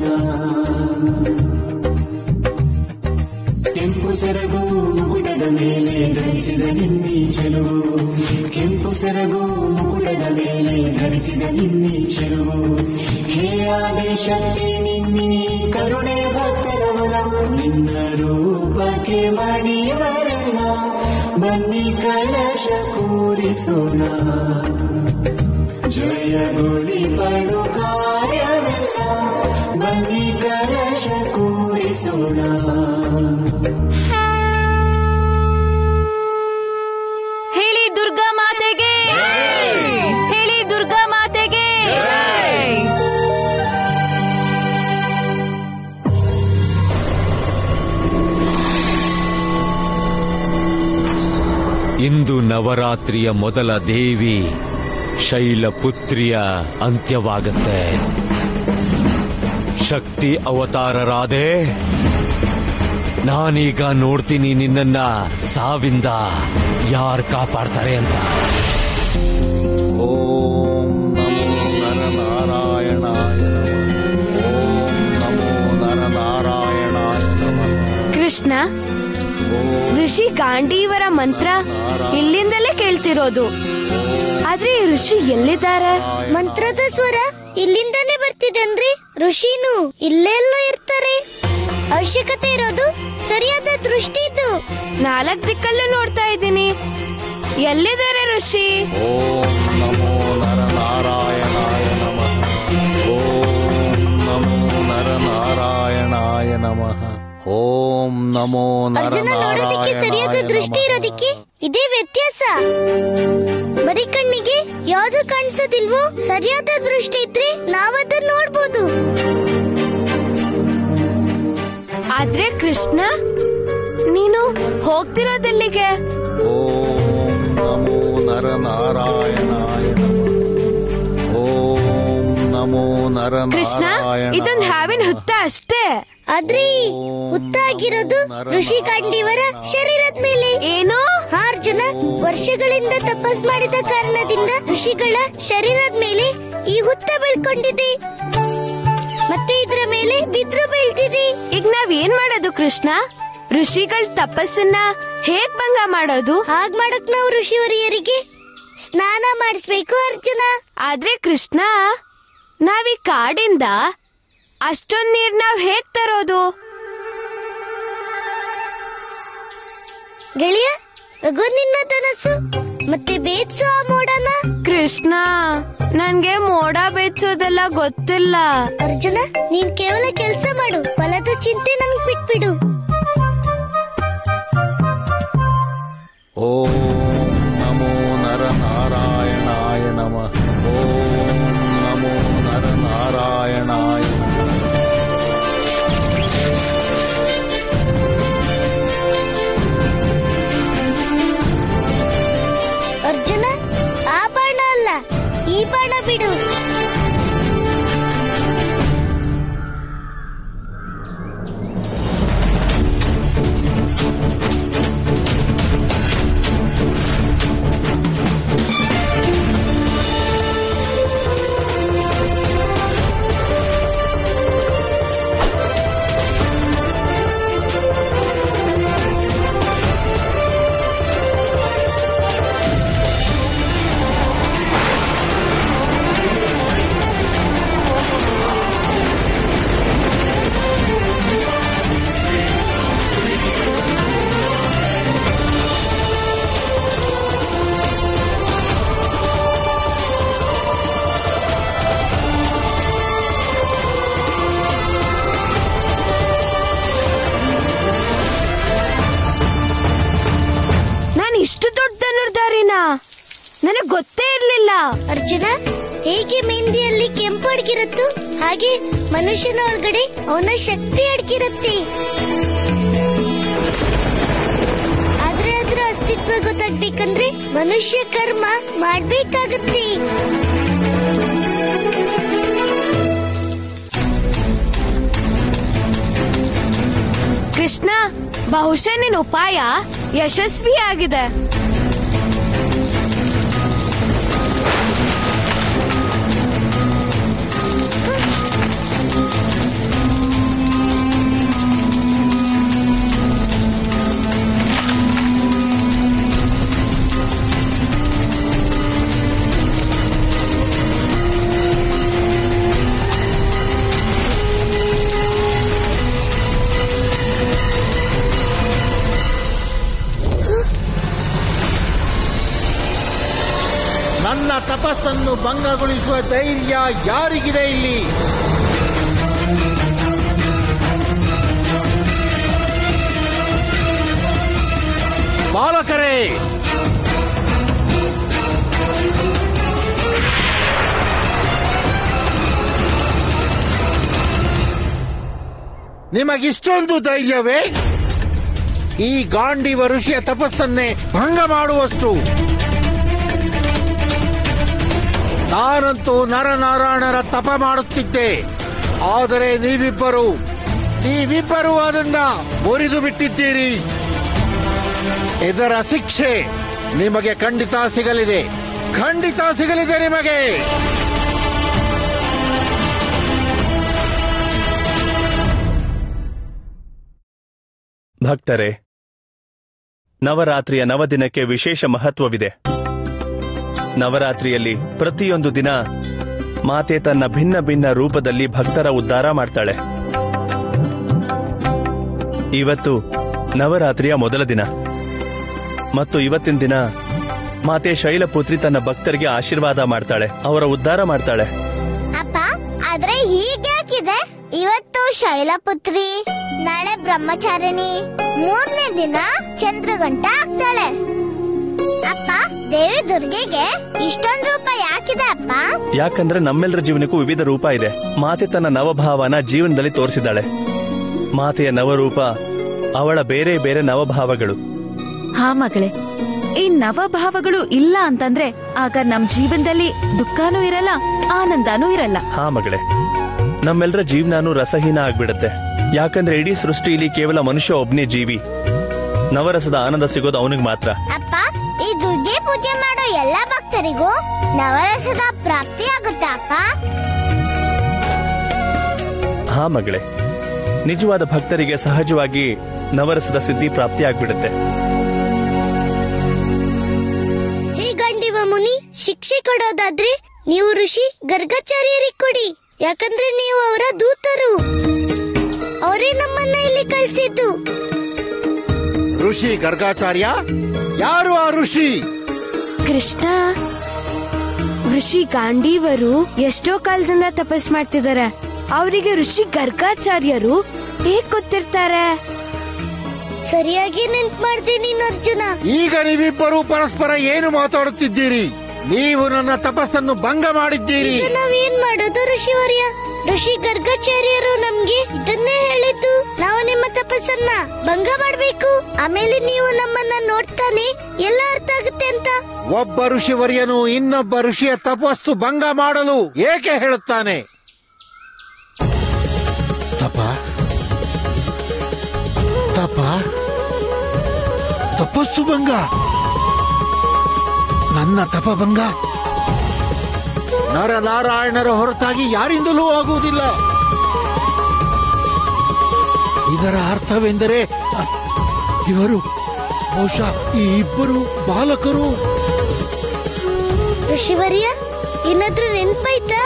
ಕೆಂಪು ಸೆರಗು ಮುಕುಟದ ಮೇಲೆ ಧರಿಸಿದ ನಿನ್ನಿ ಚೆಲುವು ಕೆಂಪು ಸೆರಗು ಮುಕುಟದ ಮೇಲೆ ಧರಿಸಿದ ನಿನ್ನಿ ಚೆಲುವು ಹೇ ಆದೇಶಕ್ತಿ ನಿನ್ನಿ ಕರುಣೆ ಭಕ್ತರ ಒಲವು ನಿನ್ನ ರೂಪಕ್ಕೆ ಮಣಿವರೆಲ್ಲ ಬನ್ನಿ ಕಲಶ ಕೂರಿಸೋಣ ಜಯಗುಳಿ ಪಡು ಕಾರ್ಯವೆಲ್ಲ ಬನ್ನಿ ಕಲಶ ಕೂರಿಸೋಣ ಹೇಳಿ ದುರ್ಗಾ ಮಾತೆಗೆ ಹೇಳಿ ದುರ್ಗಾ ಮಾತೆಗೆ ಇಂದು ನವರಾತ್ರಿಯ ಮೊದಲ ದೇವಿ ಶೈಲಪುತ್ರಿಯ ಅಂತ್ಯವಾಗತ್ತೆ ಶಕ್ತಿ ಅವತಾರರಾದೆ ನಾನೀಗ ನೋಡ್ತೀನಿ ನಿನ್ನನ್ನ ಸಾವಿಂದ ಯಾರ್ ಕಾಪಾಡ್ತಾರೆ ಅಂತ ಓಂ ನಮೋ ನರನಾರಾಯಣಾಯ ಓಂ ನಮೋ ನರನಾರಾಯಣಾಯ ನಮಃ ಕೃಷ್ಣ ಋಷಿ ಗಾಂಡೀವರ ಮಂತ್ರ ಇಲ್ಲಿಂದಲೇ ಕೇಳ್ತಿರೋದು ಆದ್ರೆ ಈ ಋಷಿ ಎಲ್ಲಿದ್ದಾರೆ ಮಂತ್ರದ ಸ್ವರ ಇಲ್ಲಿಂದಾನೇ ಬರ್ತಿದೆ ಅಂದ್ರೆ ಋಷಿನು ಇಲ್ಲೆಲ್ಲೋ ಇರ್ತಾರೆ ಅವಶ್ಯಕತೆ ಇರೋದು ಸರಿಯಾದ ದೃಷ್ಟಿ ಇದು ನಾಲ್ಕ್ ದಿಕ್ಕಲ್ಲೂ ನೋಡ್ತಾ ಇದ್ದೀನಿ ಎಲ್ಲಿದ್ದಾರೆ ಋಷಿ ಓಂ ನಮೋ ನರನಾರಾಯಣಾಯ ನಮಃ ಓಂ ನಮೋ ನರನಾರಾಯಣಾಯ ನಮಃ ಓಂ ನಮೋ ಅರ್ಜುನ ನೋಡೋದಿಕ್ಕೆ ಸರಿಯಾದ ನರನಾರಾಯಣಾಯ ದೃಷ್ಟಿ ನಮಃ ಇರೋದಿಕ್ಕೆ ಇದೇ ವ್ಯತ್ಯಾಸ ಬರೀ ಕಣ್ಣಿಗೆ ಯಾವ್ದು ಕಾಣಿಸೋದಿಲ್ವೋ ಸರಿಯಾದ ದೃಷ್ಟಿ ಇದ್ರೆ ನಾವದನ್ನ ನೋಡ್ಬೋದು ಆದ್ರೆ ಕೃಷ್ಣ ನೀನು ಹೋಗ್ತಿರೋದೆಲ್ಲಿಗೆ ಓಂ ನಮೋ ನರನಾರಾಯಣಾಯ ನಮಃ ಓಂ ನಮೋ ಕೃಷ್ಣ ನರನಾರಾಯಣ ಇದೊಂದ್ ಹಾವಿನ ಹುತ್ತ ಅಷ್ಟೇ ಆದ್ರೆ ಈ ಹುತ್ತ ಆಗಿರೋದು ಋಷಿ ಕಾಂಡೀವರ ಶರೀರದ ಮೇಲೆ ಏನು ಹಾ ಅರ್ಜುನ ವರ್ಷಗಳಿಂದ ತಪಸ್ ಮಾಡಿದ ಕಾರಣದಿಂದ ಋಷಿಗಳ ಶರೀರದ ಮೇಲೆ ಈ ಹುತ್ತ ಬೆಳ್ಕೊಂಡಿದೆ ಮತ್ತೆ ಇದ್ರ ಮೇಲೆ ಬಿದ್ರು ಬೆಳ್ದಿದೆ ಈಗ ನಾವ್ ಏನ್ ಮಾಡೋದು ಕೃಷ್ಣ ಋಷಿಗಳ ತಪಸ್ಸನ್ನ ಹೇಗ್ ಭಂಗ ಮಾಡೋದು ಹಾಗ್ ಮಾಡಕ್ ನಾವು ಋಷಿವರಿಯರಿಗೆ ಸ್ನಾನ ಮಾಡಿಸ್ಬೇಕು ಅರ್ಜುನ ಆದ್ರೆ ಕೃಷ್ಣ ನಾವ್ ಈ ಕಾಡಿಂದ ಅಷ್ಟೊಂದ್ ನೀರ್ ನಾವ್ ಹೇಗ್ ತರೋದು ಗೆಳೆಯ ತಗೋ ನಿನ್ನ ಧನಸ್ಸು ಮತ್ತೆ ಬೇತ್ಸು ಆ ಮೋಡನ ಕೃಷ್ಣ ನನ್ಗೆ ಮೋಡ ಬೆಚ್ಚೋದೆಲ್ಲ ಗೊತ್ತಿಲ್ಲ ಅರ್ಜುನ ನೀನ್ ಕೇವಲ ಕೆಲ್ಸ ಮಾಡು ಫಲದ ಚಿಂತೆ ನಂಗ್ ಬಿಟ್ಬಿಡು ಓಂ ನಮೋ ನರನಾರಾಯಣಾಯ ನಮಃ ಓಂ ನಮೋ ನರನಾರಾಯಣಾಯ ನಮಃ ಅರ್ಜುನ ಆ ಬಾಣ ಅಲ್ಲ ಈ ಬಾಣ ಬಿಡು ನಾನ್ ಇಷ್ಟು ದೊಡ್ಡ ಧನುರ್ಧಾರಿನ ನನಗ್ ಗೊತ್ತೇ ಇರ್ಲಿಲ್ಲ ಅರ್ಜುನ ಹೇಗೆ ಮೆಹಂದಿಯಲ್ಲಿ ಕೆಂಪು ಅಡ್ಗಿರುತ್ತೋ ಹಾಗೆ ಮನುಷ್ಯನ ಒಳಗಡೆ ಅವನ ಶಕ್ತಿ ಅಡ್ಗಿರುತ್ತೆ ಆದ್ರೆ ಅದ್ರ ಒಳ್ಳೇದಾಗ್ಬೇಕಂದ್ರೆ ಮನುಷ್ಯ ಕರ್ಮ ಮಾಡ್ಬೇಕಾಗತ್ತೆ ಕೃಷ್ಣ ಬಹುಶಃ ನಿನ್ ಉಪಾಯ ಯಶಸ್ವಿಯಾಗಿದೆ ನನ್ನ ತಪಸ್ಸನ್ನು ಭಂಗಗೊಳಿಸುವ ಧೈರ್ಯ ಯಾರಿಗಿದೆ ಇಲ್ಲಿ ಬಾಲಕರೇ ನಿಮಗಿಷ್ಟೊಂದು ಧೈರ್ಯವೇ ಈ ಗಾಂಡೀವ ಋಷಿಯ ತಪಸ್ಸನ್ನೇ ಭಂಗ ಮಾಡುವಷ್ಟು ನಾನಂತೂ ನರನಾರಾಯಣರ ತಪ ಮಾಡುತ್ತಿದ್ದೆ ಆದರೆ ನೀವಿಬ್ಬರು ನೀವಿಬ್ಬರು ಅದನ್ನ ಮುರಿದು ಬಿಟ್ಟಿದ್ದೀರಿ ಇದರ ಶಿಕ್ಷೆ ನಿಮಗೆ ಖಂಡಿತ ಸಿಗಲಿದೆ ಖಂಡಿತ ಸಿಗಲಿದೆ ನಿಮಗೆ ಭಕ್ತರೇ ನವರಾತ್ರಿಯ ನವದಿನಕ್ಕೆ ವಿಶೇಷ ಮಹತ್ವವಿದೆ ನವರಾತ್ರಿಯಲ್ಲಿ ಪ್ರತಿಯೊಂದು ದಿನ ಮಾತೆ ತನ್ನ ಭಿನ್ನ ಭಿನ್ನ ರೂಪದಲ್ಲಿ ಭಕ್ತರ ಉದ್ಧಾರ ಮಾಡ್ತಾಳೆ ಇವತ್ತು ನವರಾತ್ರಿಯ ಮೊದಲ ದಿನ ಮತ್ತು ಇವತ್ತಿನ ದಿನ ಮಾತೆ ಶೈಲಪುತ್ರಿ ತನ್ನ ಭಕ್ತರಿಗೆ ಆಶೀರ್ವಾದ ಮಾಡ್ತಾಳೆ ಅವರ ಉದ್ಧಾರ ಮಾಡ್ತಾಳೆ ಅಪ್ಪ ಆದ್ರೆ ಹೀಗ್ಯಾಕಿದೆ ಇವತ್ತು ಶೈಲಪುತ್ರಿ ನಾಳೆ ಬ್ರಹ್ಮಚಾರಿಣಿ ಮೂರನೇ ದಿನ ಚಂದ್ರಗಂಟ ಆಗ್ತಾಳೆ ಅಪ್ಪ ದೇವಿ ದುರ್ಗೆಗೆ ಇಷ್ಟೊಂದು ರೂಪ ಯಾಕಿದೆ ಅಪ್ಪ ಯಾಕಂದ್ರೆ ನಮ್ಮೆಲ್ಲರ ಜೀವನಕ್ಕೂ ವಿವಿಧ ರೂಪ ಇದೆ ಮಾತೆ ತನ್ನ ನವಭಾವನ ಜೀವನದಲ್ಲಿ ತೋರಿಸಿದ್ದಾಳೆ ಮಾತೆಯ ನವರೂಪ ಅವಳ ಬೇರೆ ಬೇರೆ ನವಭಾವಗಳು ಹಾ ಮಗಳೇ ಈ ನವಭಾವಗಳು ಇಲ್ಲ ಅಂತಂದ್ರೆ ಆಗ ನಮ್ ಜೀವನದಲ್ಲಿ ದುಃಖನೂ ಇರಲ್ಲ ಆನಂದನೂ ಇರಲ್ಲ ಹಾ ಮಗಳೇ ನಮ್ಮೆಲ್ಲರ ಜೀವನಾನು ರಸಹೀನ ಆಗ್ಬಿಡತ್ತೆ ಯಾಕಂದ್ರೆ ಇಡೀ ಸೃಷ್ಟಿಯಲ್ಲಿ ಕೇವಲ ಮನುಷ್ಯ ಒಬ್ನೇ ಜೀವಿ ನವರಸದ ಆನಂದ ಸಿಗೋದು ಅವನಿಗೆ ಮಾತ್ರ ಅಪ್ಪ ಈ ದುರ್ಗೆ ಪೂಜೆ ಮಾಡೋ ಎಲ್ಲಾ ಭಕ್ತರಿಗೂ ನವರಸದ ಪ್ರಾಪ್ತಿ ಆಗುತ್ತಾ ಅಪ್ಪ ಹಾ ಮಗಳೇ ನಿಜವಾದ ಭಕ್ತರಿಗೆ ಸಹಜವಾಗಿ ನವರಸದ ಸಿದ್ಧಿ ಪ್ರಾಪ್ತಿ ಆಗ್ಬಿಡುತ್ತೆ ಹೇ ಗಂಡಿವ ಮುನಿ ಶಿಕ್ಷೆ ಕೊಡೋದಾದ್ರೆ ನೀವು ಋಷಿ ಗರ್ಗಾಚಾರ್ಯರಿಗೆ ಕೊಡಿ ಯಾಕಂದ್ರೆ ನೀವು ಅವರ ದೂತರು ಅವರೇ ನಮ್ಮನ್ನ ಇಲ್ಲಿ ಕಳ್ಸಿದ್ದು ಋಷಿ ಗರ್ಗಾಚಾರ್ಯ ಯಾರು ಆ ಋಷಿ ಕೃಷ್ಣ ಋಷಿ ಗಾಂಡೀವರು ಎಷ್ಟೋ ಕಾಲದಿಂದ ತಪಸ್ ಮಾಡ್ತಿದ್ದಾರೆ ಅವರಿಗೆ ಋಷಿ ಗರ್ಗಾಚಾರ್ಯರು ಹೇಗ್ ಗೊತ್ತಿರ್ತಾರೆ ಸರಿಯಾಗಿ ನೆನ್ಪ್ ಮಾಡ್ದೆ ನೀನ್ ಅರ್ಜುನ ಈಗ ನೀವಿಬ್ಬರು ಪರಸ್ಪರ ಏನು ಮಾತಾಡುತ್ತಿದ್ದೀರಿ ನೀವು ನನ್ನ ತಪಸ್ಸನ್ನು ಭಂಗ ಮಾಡಿದ್ದೀರಿ ಈಗ ನಾವೇನ್ ಮಾಡೋದು ಋಷಿವರ್ಯ ಋಷಿ ಗರ್ಗಾಚಾರ್ಯರು ನಮ್ಗೆ ಇದನ್ನೇ ಹೇಳಿದ್ದು ನಾವು ನಿಮ್ಮ ತಪಸ್ಸನ್ನ ಭಂಗ ಮಾಡ್ಬೇಕು ಆಮೇಲೆ ನೀವು ನಮ್ಮನ್ನ ನೋಡ್ತಾನೆ ಎಲ್ಲ ಅರ್ಥ ಆಗುತ್ತೆ ಅಂತ ಒಬ್ಬ ಋಷಿವರ್ಯನು ಇನ್ನೊಬ್ಬ ಋಷಿಯ ತಪಸ್ಸು ಭಂಗ ಮಾಡಲು ಏಕೆ ಹೇಳುತ್ತಾನೆ ತಪ ತಪ ತಪಸ್ಸು ಭಂಗ ನನ್ನ ತಪಭಂಗ ನರನಾರಾಯಣರ ಹೊರತಾಗಿ ಯಾರಿಂದಲೂ ಆಗುವುದಿಲ್ಲ ಇದರ ಅರ್ಥವೆಂದರೆ ಅ, ಇವರು ಬಹುಶಃ ಈ ಇಬ್ಬರು ಬಾಲಕರು ಋಷಿವರ್ಯ ಏನಾದ್ರೂ ನೆನ್ಪಾಯ್ತಾ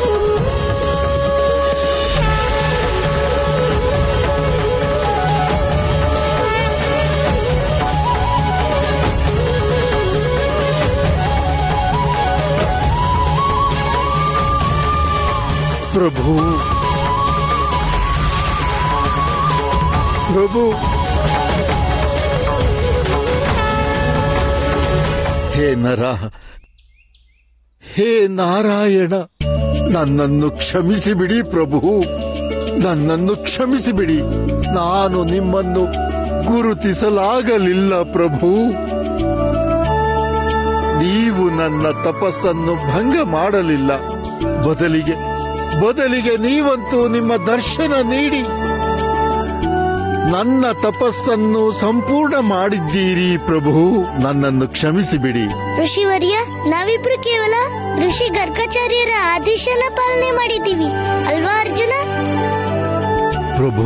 ಪ್ರಭು ಪ್ರಭು ಹೇ ನರ ಹೇ ನಾರಾಯಣ ನನ್ನನ್ನು ಕ್ಷಮಿಸಿಬಿಡಿ ಪ್ರಭು ನನ್ನನ್ನು ಕ್ಷಮಿಸಿಬಿಡಿ ನಾನು ನಿಮ್ಮನ್ನು ಗುರುತಿಸಲಾಗಲಿಲ್ಲ ಪ್ರಭು ನೀವು ನನ್ನ ತಪಸ್ಸನ್ನು ಭಂಗ ಮಾಡಲಿಲ್ಲ ಬದಲಿಗೆ ಬದಲಿಗೆ ನೀವಂತೂ ನಿಮ್ಮ ದರ್ಶನ ನೀಡಿ ನನ್ನ ತಪಸ್ಸನ್ನು ಸಂಪೂರ್ಣ ಮಾಡಿದ್ದೀರಿ ಪ್ರಭು ನನ್ನನ್ನು ಕ್ಷಮಿಸಿಬಿಡಿ ಋಷಿವರ್ಯ ನಾವಿಬ್ರು ಕೇವಲ ಋಷಿ ಗರ್ಗಾಚಾರ್ಯರ ಆದೇಶನ ಪಾಲನೆ ಮಾಡಿದ್ದೀವಿ ಅಲ್ವಾ ಅರ್ಜುನ ಪ್ರಭು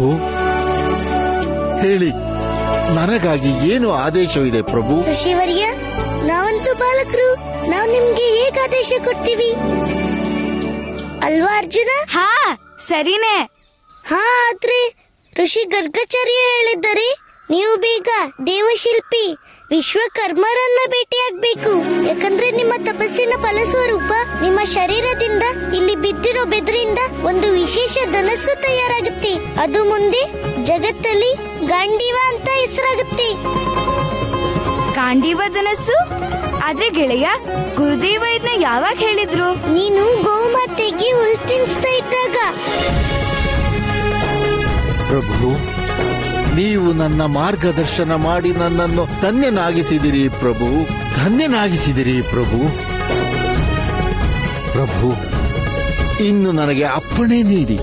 ಹೇಳಿ ನನಗಾಗಿ ಏನು ಆದೇಶವಿದೆ ಪ್ರಭು ಋಷಿವರ್ಯ ನಾವಂತೂ ಬಾಲಕರು ನಾವು ನಿಮ್ಗೆ ಹೇಗ್ ಆದೇಶ ಕೊಡ್ತೀವಿ ಅಲ್ವಾ ಅರ್ಜುನ ಹಾ ಸರಿನೇ ಹಾ ಆದ್ರೆ ಋಷಿ ಗರ್ಗಾಚಾರ್ಯ ಹೇಳಿದ್ದಾರೆ ನೀವು ಬೇಗ ದೇವಶಿಲ್ಪಿ ವಿಶ್ವಕರ್ಮರನ್ನ ಭೇಟಿಯಾಗ್ಬೇಕು ಯಾಕಂದ್ರೆ ನಿಮ್ಮ ತಪಸ್ಸಿನ ಫಲಸ್ವರೂಪ ನಿಮ್ಮ ಶರೀರದಿಂದ ಇಲ್ಲಿ ಬಿದ್ದಿರೋ ಬೆದರಿಂದ ಒಂದು ವಿಶೇಷ ಧನಸ್ಸು ತಯಾರಾಗುತ್ತೆ ಅದು ಮುಂದೆ ಜಗತ್ತಲ್ಲಿ ಗಾಂಡೀವ ಅಂತ ಹೆಸರಾಗುತ್ತೆ ಗಾಂಡೀವ ಧನಸ್ಸು ಆದ್ರೆ ಗೆಳೆಯ ಗುರುದೇವ ಇದನ್ನ ಯಾವಾಗ ಹೇಳಿದ್ರು ನೀನು ಗೋಮಾತೆಗೆ ಹುಲ್ ತಿನ್ಸ್ತಾ ಇದ್ದಾಗ ಪ್ರಭು ನೀವು ನನ್ನ ಮಾರ್ಗದರ್ಶನ ಮಾಡಿ ನನ್ನನ್ನು ಧನ್ಯನಾಗಿಸಿದಿರಿ ಪ್ರಭು ಧನ್ಯನಾಗಿಸಿದಿರಿ ಪ್ರಭು ಪ್ರಭು ಇನ್ನು ನನಗೆ ಅಪ್ಪಣೆ ನೀಡಿ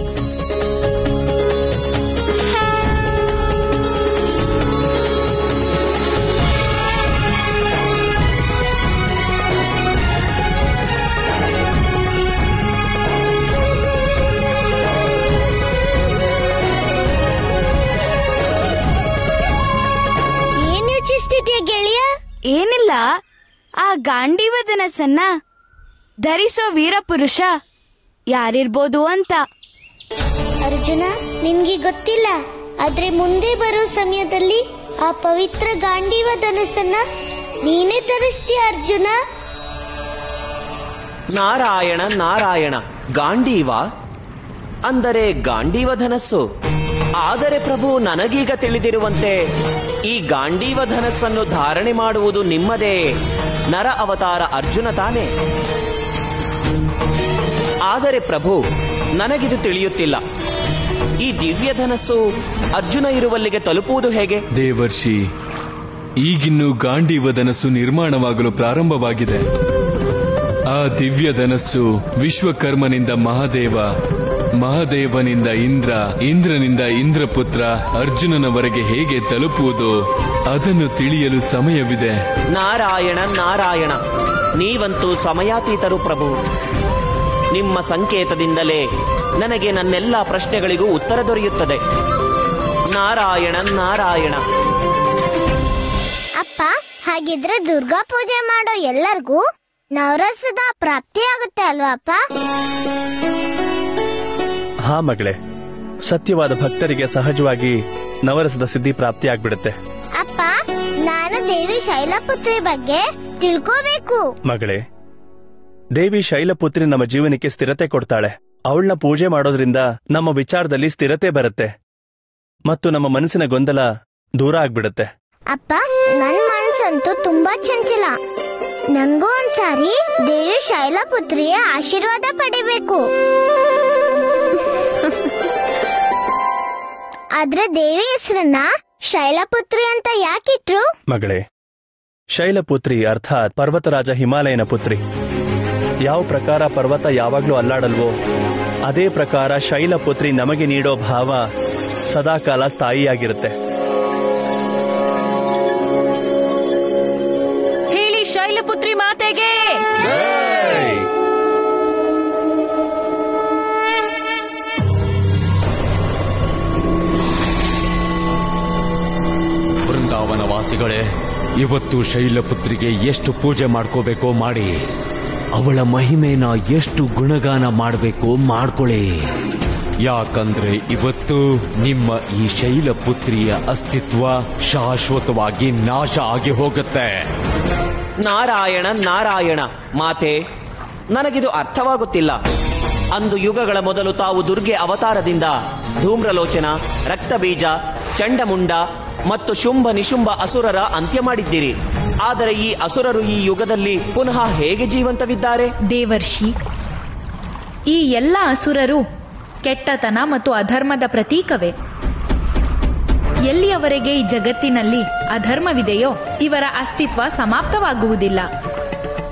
ಏನ್ ಯೋಚಿಸ್ತಿದ್ಯಾ ಗೆಳೆಯ ಏನಿಲ್ಲ ಆ ಗಾಂಡೀವ ಧನಸ್ಸನ್ನ ಧರಿಸೋ ವೀರಪುರುಷ ಯಾರಿರ್ಬೋದು ಅಂತ ಅರ್ಜುನ ನಿನ್ಗೆ ಗೊತ್ತಿಲ್ಲ ಆದ್ರೆ ಮುಂದೆ ಬರೋ ಸಮಯದಲ್ಲಿ ಆ ಪವಿತ್ರ ಗಾಂಡೀವ ಧನುಸ್ಸನ್ನ ನೀನೇ ಧರಿಸ್ತೀಯ ಅರ್ಜುನ ನಾರಾಯಣ ನಾರಾಯಣ ಗಾಂಡೀವ ಅಂದರೆ ಗಾಂಡೀವ ಧನಸ್ಸು ಆದರೆ ಪ್ರಭು ನನಗೀಗ ತಿಳಿದಿರುವಂತೆ ಈ ಗಾಂಡೀವ ಧನಸ್ಸನ್ನು ಧಾರಣೆ ಮಾಡುವುದು ನಿಮ್ಮದೇ ನರ ಅವತಾರ ಅರ್ಜುನ ತಾನೆ ಆದರೆ ಪ್ರಭು ನನಗಿದು ತಿಳಿಯುತ್ತಿಲ್ಲ ಈ ದಿವ್ಯ ಧನಸ್ಸು ಅರ್ಜುನ ಇರುವಲ್ಲಿಗೆ ತಲುಪುವುದು ಹೇಗೆ ದೇವರ್ಷಿ ಈಗಿನ್ನು ಗಾಂಡೀವ ಧನಸ್ಸು ನಿರ್ಮಾಣವಾಗಲು ಪ್ರಾರಂಭವಾಗಿದೆ ಆ ದಿವ್ಯ ಧನಸ್ಸು ವಿಶ್ವಕರ್ಮನಿಂದ ಮಹಾದೇವ ಮಹಾದೇವನಿಂದ ಇಂದ್ರ ಇಂದ್ರನಿಂದ ಇಂದ್ರಪುತ್ರ ಅರ್ಜುನನವರೆಗೆ ಹೇಗೆ ತಲುಪುವುದು ಅದನ್ನು ತಿಳಿಯಲು ಸಮಯವಿದೆ ನಾರಾಯಣ ನಾರಾಯಣ ನೀವಂತೂ ಸಮಯಾತೀತರು ಪ್ರಭು ನಿಮ್ಮ ಸಂಕೇತದಿಂದಲೇ ನನಗೆ ನನ್ನೆಲ್ಲ ಪ್ರಶ್ನೆಗಳಿಗೂ ಉತ್ತರ ದೊರೆಯುತ್ತದೆ ನಾರಾಯಣ ನಾರಾಯಣ ಅಪ್ಪ ಹಾಗಿದ್ರೆ ದುರ್ಗಾ ಪೂಜೆ ಮಾಡೋ ಎಲ್ಲರಿಗೂ ನವರಸದ ಪ್ರಾಪ್ತಿ ಆಗುತ್ತೆ ಅಲ್ವಾ ಅಪ್ಪ ಹಾ ಮಗಳೇ ಸತ್ಯವಾದ ಭಕ್ತರಿಗೆ ಸಹಜವಾಗಿ ನವರಸದ ಸಿದ್ಧಿ ಪ್ರಾಪ್ತಿ ಆಗ್ಬಿಡುತ್ತೆ ಅಪ್ಪ ನಾನು ದೇವಿ ಶೈಲಪುತ್ರಿ ಬಗ್ಗೆ ತಿಳ್ಕೋಬೇಕು ಮಗಳೇ ದೇವಿ ಶೈಲಪುತ್ರಿ ನಮ್ಮ ಜೀವನಕ್ಕೆ ಸ್ಥಿರತೆ ಕೊಡ್ತಾಳೆ ಅವಳನ್ನ ಪೂಜೆ ಮಾಡೋದ್ರಿಂದ ನಮ್ಮ ವಿಚಾರದಲ್ಲಿ ಸ್ಥಿರತೆ ಬರುತ್ತೆ ಮತ್ತು ನಮ್ಮ ಮನಸ್ಸಿನ ಗೊಂದಲ ದೂರ ಆಗ್ಬಿಡುತ್ತೆ ಅಪ್ಪ ನನ್ ಮನ್ಸಂತೂ ತುಂಬಾ ಚಂಚಲ ನನ್ಗೂ ಒಂದ್ಸಾರಿ ದೇವಿ ಶೈಲಪುತ್ರಿಯ ಆಶೀರ್ವಾದ ಪಡಿಬೇಕು ಆದ್ರೆ ದೇವಿ ಹೆಸರನ್ನ ಶೈಲಪುತ್ರಿ ಅಂತ ಯಾಕಿಟ್ರು ಮಗಳೇ ಶೈಲಪುತ್ರಿ ಅರ್ಥಾತ್ ಪರ್ವತರಾಜ ಹಿಮಾಲಯನ ಪುತ್ರಿ ಯಾವ ಪ್ರಕಾರ ಪರ್ವತ ಯಾವಾಗ್ಲೂ ಅಲ್ಲಾಡಲ್ವೋ ಅದೇ ಪ್ರಕಾರ ಶೈಲಪುತ್ರಿ ನಮಗೆ ನೀಡೋ ಭಾವ ಸದಾಕಾಲ ಸ್ಥಾಯಿಯಾಗಿರುತ್ತೆ ಹೇಳಿ ಶೈಲಪುತ್ರಿ ಮಾತೆಗೆ ಬೃಂದಾವನ ವಾಸಿಗಳೇ ಇವತ್ತು ಶೈಲಪುತ್ರಿಗೆ ಎಷ್ಟು ಪೂಜೆ ಮಾಡ್ಕೋಬೇಕೋ ಮಾಡಿ ಅವಳ ಮಹಿಮೆನ ಎಷ್ಟು ಗುಣಗಾನ ಮಾಡಬೇಕೋ ಮಾಡ್ಕೊಳ್ಳಿ ಯಾಕಂದ್ರೆ ಇವತ್ತು ನಿಮ್ಮ ಈ ಶೈಲಪುತ್ರಿಯ ಅಸ್ತಿತ್ವ ಶಾಶ್ವತವಾಗಿ ನಾಶ ಆಗಿ ಹೋಗುತ್ತೆ ನಾರಾಯಣ ನಾರಾಯಣ ಮಾತೆ ನನಗಿದು ಅರ್ಥವಾಗುತ್ತಿಲ್ಲ ಅಂದು ಯುಗಗಳ ಮೊದಲು ತಾವು ದುರ್ಗೆ ಅವತಾರದಿಂದ ಧೂಮ್ರಲೋಚನ ರಕ್ತಬೀಜ ಚಂಡಮುಂಡ ಮತ್ತು ಶುಂಭ ನಿಶುಂಭ ಅಸುರರ ಅಂತ್ಯ ಮಾಡಿದ್ದೀರಿ ಆದರೆ ಈ ಅಸುರರು ಈ ಯುಗದಲ್ಲಿ ಪುನಃ ಹೇಗೆ ಜೀವಂತವಿದ್ದಾರೆ ದೇವರ್ಷಿ ಈ ಎಲ್ಲ ಅಸುರರು ಕೆಟ್ಟತನ ಮತ್ತು ಅಧರ್ಮದ ಪ್ರತೀಕವೇ ಎಲ್ಲಿಯವರೆಗೆ ಈ ಜಗತ್ತಿನಲ್ಲಿ ಅಧರ್ಮವಿದೆಯೋ ಇವರ ಅಸ್ತಿತ್ವ ಸಮಾಪ್ತವಾಗುವುದಿಲ್ಲ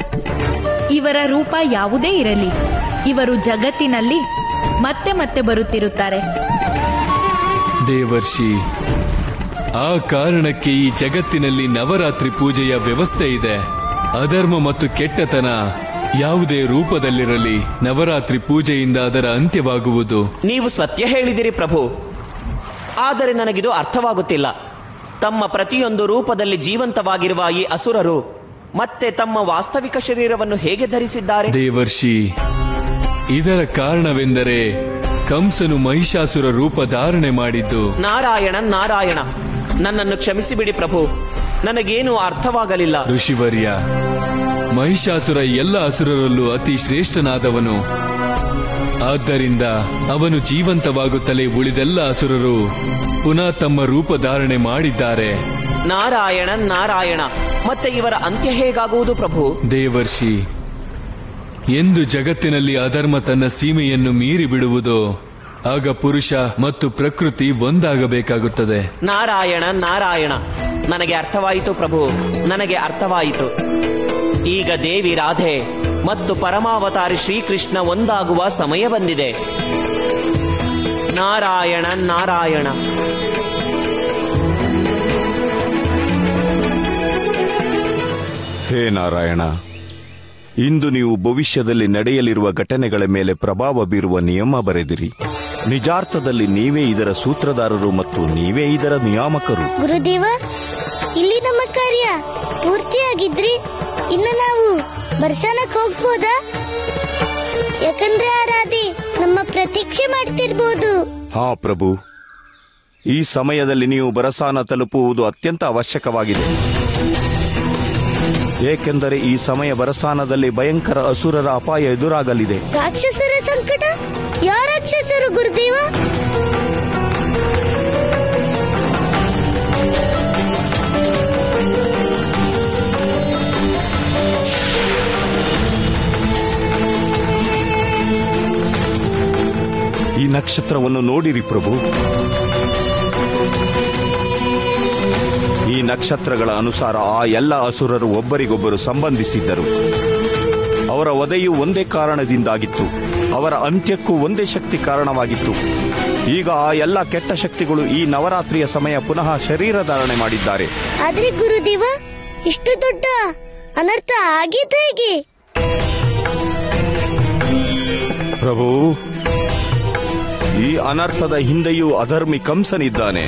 ಇವರ ರೂಪ ಯಾವುದೇ ಇರಲಿ ಇವರು ಜಗತ್ತಿನಲ್ಲಿ ಮತ್ತೆ ಮತ್ತೆ ಬರುತ್ತಿರುತ್ತಾರೆ ದೇವರ್ಷಿ ಆ ಕಾರಣಕ್ಕೆ ಈ ಜಗತ್ತಿನಲ್ಲಿ ನವರಾತ್ರಿ ಪೂಜೆಯ ವ್ಯವಸ್ಥೆ ಇದೆ ಅಧರ್ಮ ಮತ್ತು ಕೆಟ್ಟತನ ಯಾವುದೇ ರೂಪದಲ್ಲಿರಲಿ ನವರಾತ್ರಿ ಪೂಜೆಯಿಂದ ಅದರ ಅಂತ್ಯವಾಗುವುದು ನೀವು ಸತ್ಯ ಹೇಳಿದಿರಿ ಪ್ರಭು ಆದರೆ ನನಗಿದು ಅರ್ಥವಾಗುತ್ತಿಲ್ಲ ತಮ್ಮ ಪ್ರತಿಯೊಂದು ರೂಪದಲ್ಲಿ ಜೀವಂತವಾಗಿರುವ ಈ ಅಸುರರು ಮತ್ತೆ ತಮ್ಮ ವಾಸ್ತವಿಕ ಶರೀರವನ್ನು ಹೇಗೆ ಧರಿಸಿದ್ದಾರೆ ದೇವರ್ಷಿ ಇದರ ಕಾರಣವೆಂದರೆ ಕಂಸನು ಮಹಿಷಾಸುರ ರೂಪ ಧಾರಣೆ ಮಾಡಿದ್ದು ನಾರಾಯಣ ನಾರಾಯಣ ನನ್ನನ್ನು ಕ್ಷಮಿಸಿಬಿಡಿ ಪ್ರಭು ನನಗೇನು ಅರ್ಥವಾಗಲಿಲ್ಲ ಋಷಿವರ್ಯ ಮಹಿಷಾಸುರ ಎಲ್ಲ ಅಸುರರಲ್ಲೂ ಅತಿ ಶ್ರೇಷ್ಠನಾದವನು ಆದ್ದರಿಂದ ಅವನು ಜೀವಂತವಾಗುತ್ತಲೇ ಉಳಿದೆಲ್ಲ ಅಸುರರು ಪುನಃ ತಮ್ಮ ರೂಪ ಧಾರಣೆ ಮಾಡಿದ್ದಾರೆ ನಾರಾಯಣ ನಾರಾಯಣ ಮತ್ತೆ ಇವರ ಅಂತ್ಯ ಹೇಗಾಗುವುದು ಪ್ರಭು ದೇವರ್ಷಿ ಎಂದು ಜಗತ್ತಿನಲ್ಲಿ ಅಧರ್ಮ ತನ್ನ ಸೀಮೆಯನ್ನು ಮೀರಿ ಬಿಡುವುದೋ ಆಗ ಪುರುಷ ಮತ್ತು ಪ್ರಕೃತಿ ಒಂದಾಗಬೇಕಾಗುತ್ತದೆ ನಾರಾಯಣ ನಾರಾಯಣ ನನಗೆ ಅರ್ಥವಾಯಿತು ಪ್ರಭು ನನಗೆ ಅರ್ಥವಾಯಿತು ಈಗ ದೇವಿ ರಾಧೆ ಮತ್ತು ಪರಮಾವತಾರಿ ಶ್ರೀಕೃಷ್ಣ ಒಂದಾಗುವ ಸಮಯ ಬಂದಿದೆ ನಾರಾಯಣ ನಾರಾಯಣ ಹೇ ನಾರಾಯಣ ಇಂದು ನೀವು ಭವಿಷ್ಯದಲ್ಲಿ ನಡೆಯಲಿರುವ ಘಟನೆಗಳ ಮೇಲೆ ಪ್ರಭಾವ ಬೀರುವ ನಿಯಮ ಬರೆದಿರಿ ನಿಜಾರ್ಥದಲ್ಲಿ ನೀವೇ ಇದರ ಸೂತ್ರಧಾರರು ಮತ್ತು ನೀವೇ ಇದರ ನಿಯಾಮಕರು ಗುರುದೇವ ಇಲ್ಲಿ ನಮ್ಮ ಕಾರ್ಯ ಪೂರ್ತಿಯಾಗಿದ್ರಿ ಇನ್ನು ನಾವು ಬರ್ಸಾನಕ್ ಹೋಗ್ಬೋದಾ ಯಾಕಂದ್ರೆ ಆ ರಾಧೆ ನಮ್ಮ ಪ್ರತೀಕ್ಷೆ ಮಾಡ್ತಿರ್ಬೋದು ಹಾ ಪ್ರಭು ಈ ಸಮಯದಲ್ಲಿ ನೀವು ಬರಸಾನ ತಲುಪುವುದು ಅತ್ಯಂತ ಅವಶ್ಯಕವಾಗಿದೆ ಏಕೆಂದರೆ ಈ ಸಮಯ ಬರಸಾನದಲ್ಲಿ ಭಯಂಕರ ಅಸುರರ ಅಪಾಯ ಎದುರಾಗಲಿದೆ ರಾಕ್ಷಸರ ಸಂಕಟ ಯಾವ ರಾಕ್ಷಸರು ಗುರುದೇವ ಈ ನಕ್ಷತ್ರವನ್ನು ನೋಡಿರಿ ಪ್ರಭು ಈ ನಕ್ಷತ್ರಗಳ ಅನುಸಾರ ಆ ಎಲ್ಲ ಅಸುರರು ಒಬ್ಬರಿಗೊಬ್ಬರು ಸಂಬಂಧಿಸಿದ್ದರು ಅವರ ವಧೆಯು ಒಂದೇ ಕಾರಣದಿಂದಾಗಿತ್ತು ಅವರ ಅಂತ್ಯಕ್ಕೂ ಒಂದೇ ಶಕ್ತಿ ಕಾರಣವಾಗಿತ್ತು ಈಗ ಆ ಎಲ್ಲ ಕೆಟ್ಟ ಶಕ್ತಿಗಳು ಈ ನವರಾತ್ರಿಯ ಸಮಯ ಪುನಃ ಶರೀರ ಧಾರಣೆ ಮಾಡಿದ್ದಾರೆ ಆದ್ರೆ ಗುರುದೇವ ಇಷ್ಟು ದೊಡ್ಡ ಅನರ್ಥ ಆಗಿದ್ದು ಹೇಗೆ ಪ್ರಭು ಈ ಅನರ್ಥದ ಹಿಂದೆಯೂ ಅಧರ್ಮಿ ಕಂಸನಿದ್ದಾನೆ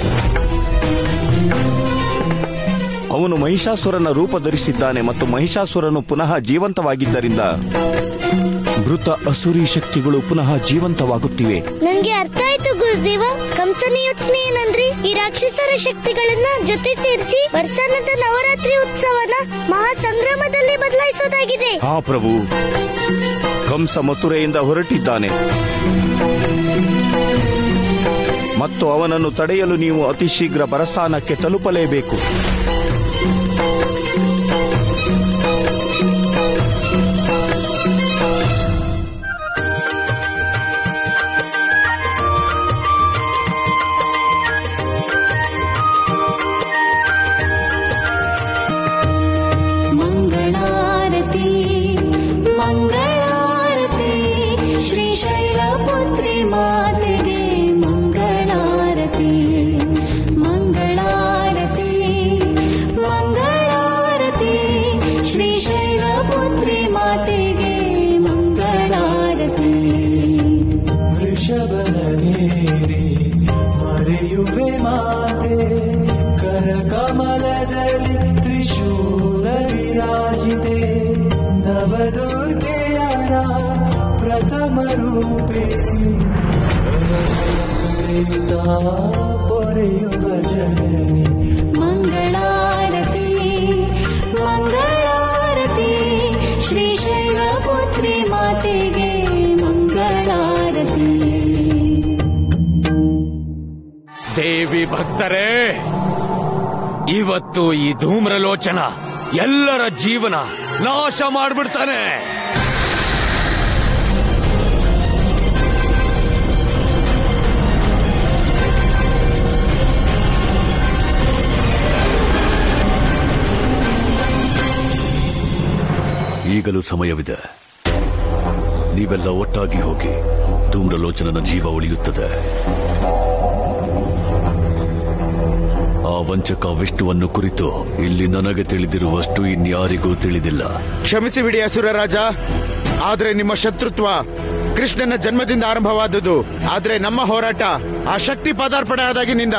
ಅವನು ಮಹಿಷಾಸುರನ ರೂಪ ಧರಿಸಿದ್ದಾನೆ ಮತ್ತು ಮಹಿಷಾಸುರನು ಪುನಃ ಜೀವಂತವಾಗಿದ್ದರಿಂದ ಮೃತ ಅಸುರಿ ಶಕ್ತಿಗಳು ಪುನಃ ಜೀವಂತವಾಗುತ್ತಿವೆ ನನ್ಗೆ ಅರ್ಥ ಆಯ್ತು ಗುರುದೇವ ಕಂಸನ ಯೋಚನೆ ಏನಂದ್ರೆ ಈ ರಾಕ್ಷಸರ ಶಕ್ತಿಗಳನ್ನ ಜೊತೆ ಸೇರಿಸಿ ವರ್ಷಾನದ ನವರಾತ್ರಿ ಉತ್ಸವನ ಮಹಾ ಸಂಗ್ರಾಮದಲ್ಲಿ ಬದಲಾಯಿಸೋದಾಗಿದೆ ಹಾ ಪ್ರಭು ಕಂಸ ಮಥುರೆಯಿಂದ ಹೊರಟಿದ್ದಾನೆ ಮತ್ತು ಅವನನ್ನು ತಡೆಯಲು ನೀವು ಅತಿ ಶೀಘ್ರ ಬರಸಾನಕ್ಕೆ ತಲುಪಲೇಬೇಕು मङ्गलारती मङ्गलारती श्रीशैलपुत्री मातगे मङ्गलारती मङ्गलारती मङ्गलारती श्रीशैलपुत्री मातेगे मङ्गलारती ವೃಷಭನೇರಿ ಮರೆಯುವೆ ಮಾತೆ ಕರಕಮಲದಲ್ಲಿ ತ್ರಿಶೂಲ ವಿರಾಜಿತೆ ನವದುರ್ಗೆಯರ ಪ್ರಥಮ ರೂಪೆ ಕರೆಯುತ್ತಾ ಪೊರೆಯುವ ಜನನಿ मङ्गलारती मङ्गलारती श्रीशैलपुत्री मातेगे मङ्गलारती ದೇವಿ ಭಕ್ತರೇ ಇವತ್ತು ಈ ಧೂಮ್ರಲೋಚನ ಎಲ್ಲರ ಜೀವನ ನಾಶ ಮಾಡ್ಬಿಡ್ತಾನೆ ಈಗಲೂ ಸಮಯವಿದೆ ನೀವೆಲ್ಲ ಒಟ್ಟಾಗಿ ಹೋಗಿ ಧೂಮ್ರಲೋಚನನ ಜೀವ ಉಳಿಯುತ್ತದೆ ಆ ವಂಚಕ ವಿಷ್ಣುವನ್ನು ಕುರಿತು ಇಲ್ಲಿ ನನಗೆ ತಿಳಿದಿರುವಷ್ಟು ಇನ್ಯಾರಿಗೂ ತಿಳಿದಿಲ್ಲ ಕ್ಷಮಿಸಿ ಬಿಡಿ ಅಸುರ ರಾಜ ಆದ್ರೆ ನಿಮ್ಮ ಶತ್ರುತ್ವ ಕೃಷ್ಣನ ಜನ್ಮದಿಂದ ಆರಂಭವಾದುದು ಆದ್ರೆ ನಮ್ಮ ಹೋರಾಟ ಆ ಶಕ್ತಿ ಪದಾರ್ಪಣೆ ಆದಾಗಿನಿಂದ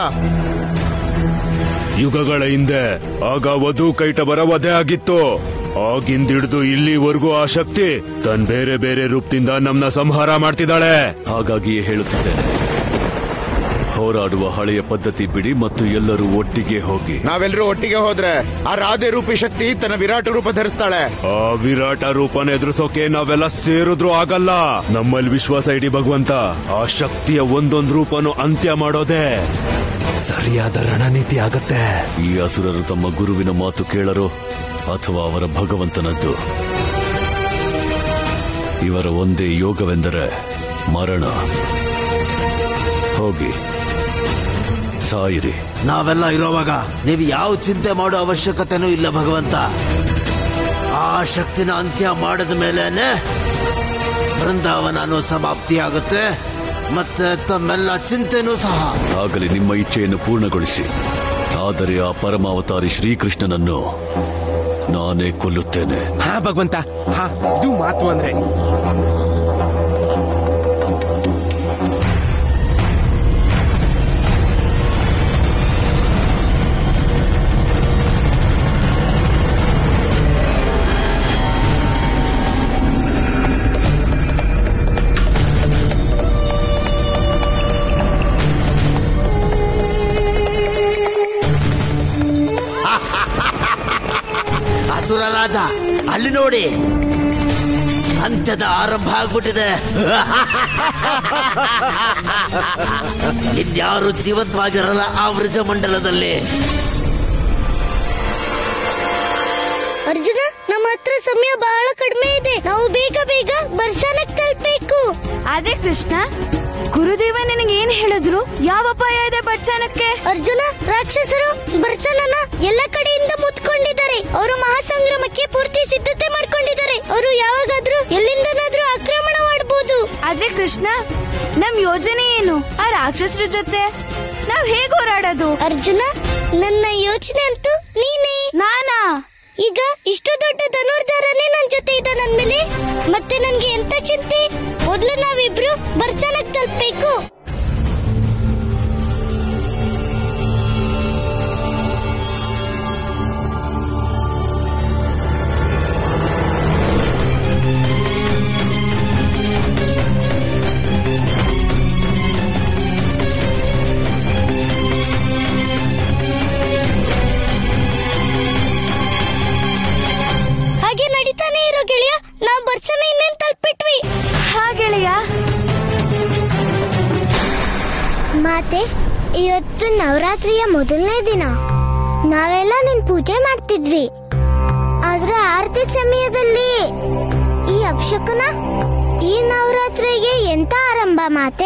ಯುಗಗಳ ಹಿಂದೆ ಆಗ ವಧು ಕೈಟಬರ ವಧೆ ಆಗಿತ್ತು ಆಗಿಂದಿಡ್ದು ಇಲ್ಲಿವರೆಗೂ ಆ ಶಕ್ತಿ ತನ್ ಬೇರೆ ಬೇರೆ ರೂಪದಿಂದ ನಮ್ನ ಸಂಹಾರ ಮಾಡ್ತಿದ್ದಾಳೆ ಹಾಗಾಗಿಯೇ ಹೇಳುತ್ತಿದ್ದೇನೆ ಹೋರಾಡುವ ಹಳೆಯ ಪದ್ಧತಿ ಬಿಡಿ ಮತ್ತು ಎಲ್ಲರೂ ಒಟ್ಟಿಗೆ ಹೋಗಿ ನಾವೆಲ್ಲರೂ ಒಟ್ಟಿಗೆ ಹೋದ್ರೆ ಆ ರಾಧೆ ರೂಪಿ ಶಕ್ತಿ ತನ್ನ ವಿರಾಟ ರೂಪ ಧರಿಸ್ತಾಳೆ ಆ ವಿರಾಟ ರೂಪನ ಎದುರಿಸೋಕೆ ನಾವೆಲ್ಲ ಸೇರಿದ್ರು ಆಗಲ್ಲ ನಮ್ಮಲ್ಲಿ ವಿಶ್ವಾಸ ಇಡಿ ಭಗವಂತ ಆ ಶಕ್ತಿಯ ಒಂದೊಂದು ರೂಪನು ಅಂತ್ಯ ಮಾಡೋದೇ ಸರಿಯಾದ ರಣನೀತಿ ಆಗತ್ತೆ ಈ ಅಸುರರು ತಮ್ಮ ಗುರುವಿನ ಮಾತು ಕೇಳರೋ ಅಥವಾ ಅವರ ಭಗವಂತನದ್ದು ಇವರ ಒಂದೇ ಯೋಗವೆಂದರೆ ಮರಣ ಹೋಗಿ ಸಾಯಿರಿ ನಾವೆಲ್ಲ ಇರೋವಾಗ ನೀವು ಯಾವ ಚಿಂತೆ ಮಾಡೋ ಅವಶ್ಯಕತೆನೂ ಇಲ್ಲ ಭಗವಂತ ಆ ಶಕ್ತಿನ ಅಂತ್ಯ ಮಾಡಿದ ಮೇಲೇನೆ ಬೃಂದಾವನ ಅನ್ನೋ ಸಮಾಪ್ತಿ ಆಗುತ್ತೆ ಮತ್ತೆ ತಮ್ಮೆಲ್ಲ ಚಿಂತೆನೂ ಸಹ ಆಗಲಿ ನಿಮ್ಮ ಇಚ್ಛೆಯನ್ನು ಪೂರ್ಣಗೊಳಿಸಿ ಆದರೆ ಆ ಪರಮಾವತಾರಿ ಶ್ರೀಕೃಷ್ಣನನ್ನು ನಾನೇ ಕೊಲ್ಲುತ್ತೇನೆ ಹಾ ಭಗವಂತ ಹಾ ಇದು ಮಾತು ಅಂದ್ರೆ ಅಸುರ ರಾಜ ಅಲ್ಲಿ ನೋಡಿ ಅಂತ್ಯದ ಆರಂಭ ಆಗ್ಬಿಟ್ಟಿದೆ ಇನ್ಯಾರು ಜೀವಂತವಾಗಿರಲ್ಲ ಆ ವೃಜ ಮಂಡಲದಲ್ಲಿ ಅರ್ಜುನ ನಮ್ಮ ಹತ್ರ ಸಮಯ ಬಹಳ ಕಡಿಮೆ ಇದೆ ನಾವು ಬೇಗ ಬೇಗ ಬರ್ಸಾನಕ್ ತಲುಪಬೇಕು ಆದ್ರೆ ಕೃಷ್ಣ ಗುರುದೇವ ನಿನಗೆ ಏನ್ ಹೇಳಿದ್ರು ಯಾವ ಅಪಾಯ ಇದೆ ಬಚ್ಚಾನಕ್ಕೆ ಅರ್ಜುನ ರಾಕ್ಷಸರು ಬರ್ಸನನ ಎಲ್ಲ ಕಡೆಯಿಂದ ಮುತ್ಕೊಂಡಿದ್ದಾರೆ ಅವರು ಮಹಾಸಂಗ್ರಾಮಕ್ಕೆ ಪೂರ್ತಿ ಸಿದ್ಧತೆ ಮಾಡ್ಕೊಂಡಿದ್ದಾರೆ ಅವರು ಯಾವಾಗಾದ್ರೂ ಎಲ್ಲಿಂದನಾದ್ರೂ ಆಕ್ರಮಣ ಮಾಡಬಹುದು ಆದ್ರೆ ಕೃಷ್ಣ ನಮ್ ಯೋಜನೆ ಏನು ಆ ರಾಕ್ಷಸರ ಜೊತೆ ನಾವ್ ಹೇಗ್ ಹೋರಾಡೋದು ಅರ್ಜುನ ನನ್ನ ಯೋಚನೆ ಅಂತೂ ನೀನೇ ನಾನಾ ಈಗ ಇಷ್ಟು ದೊಡ್ಡ ಧನುರ್ಧಾರನೇ ನನ್ ಜೊತೆ ಇದ್ದಾನಂದ್ಮೇಲೆ ಮತ್ತೆ ನನ್ಗೆ ಎಂತ ಚಿಂತೆ ಮೊದ್ಲು ನಾವಿಬ್ರು ಬರ್ಸನಕ್ ತಲುಪಬೇಕು ಹಾಗೆ ನಡೀತಾನೆ ಇರೋ ಗೆಳೆಯ ನಾವು ಬರ್ಸನ ಇನ್ನೇನ್ ತಲುಪಿಟ್ವಿ ಹಾ ಗೆಳೆಯ ಮಾತೆ ಇವತ್ತು ನವರಾತ್ರಿಯ ಮೊದಲನೇ ದಿನ ನಾವೆಲ್ಲ ನಿನ್ ಪೂಜೆ ಮಾಡ್ತಿದ್ವಿ ಆದ್ರೆ ಆರತಿ ಸಮಯದಲ್ಲಿ ಈ ಅಪಶಕನ ಈ ನವರಾತ್ರಿಗೆ ಎಂತ ಆರಂಭ ಮಾತೆ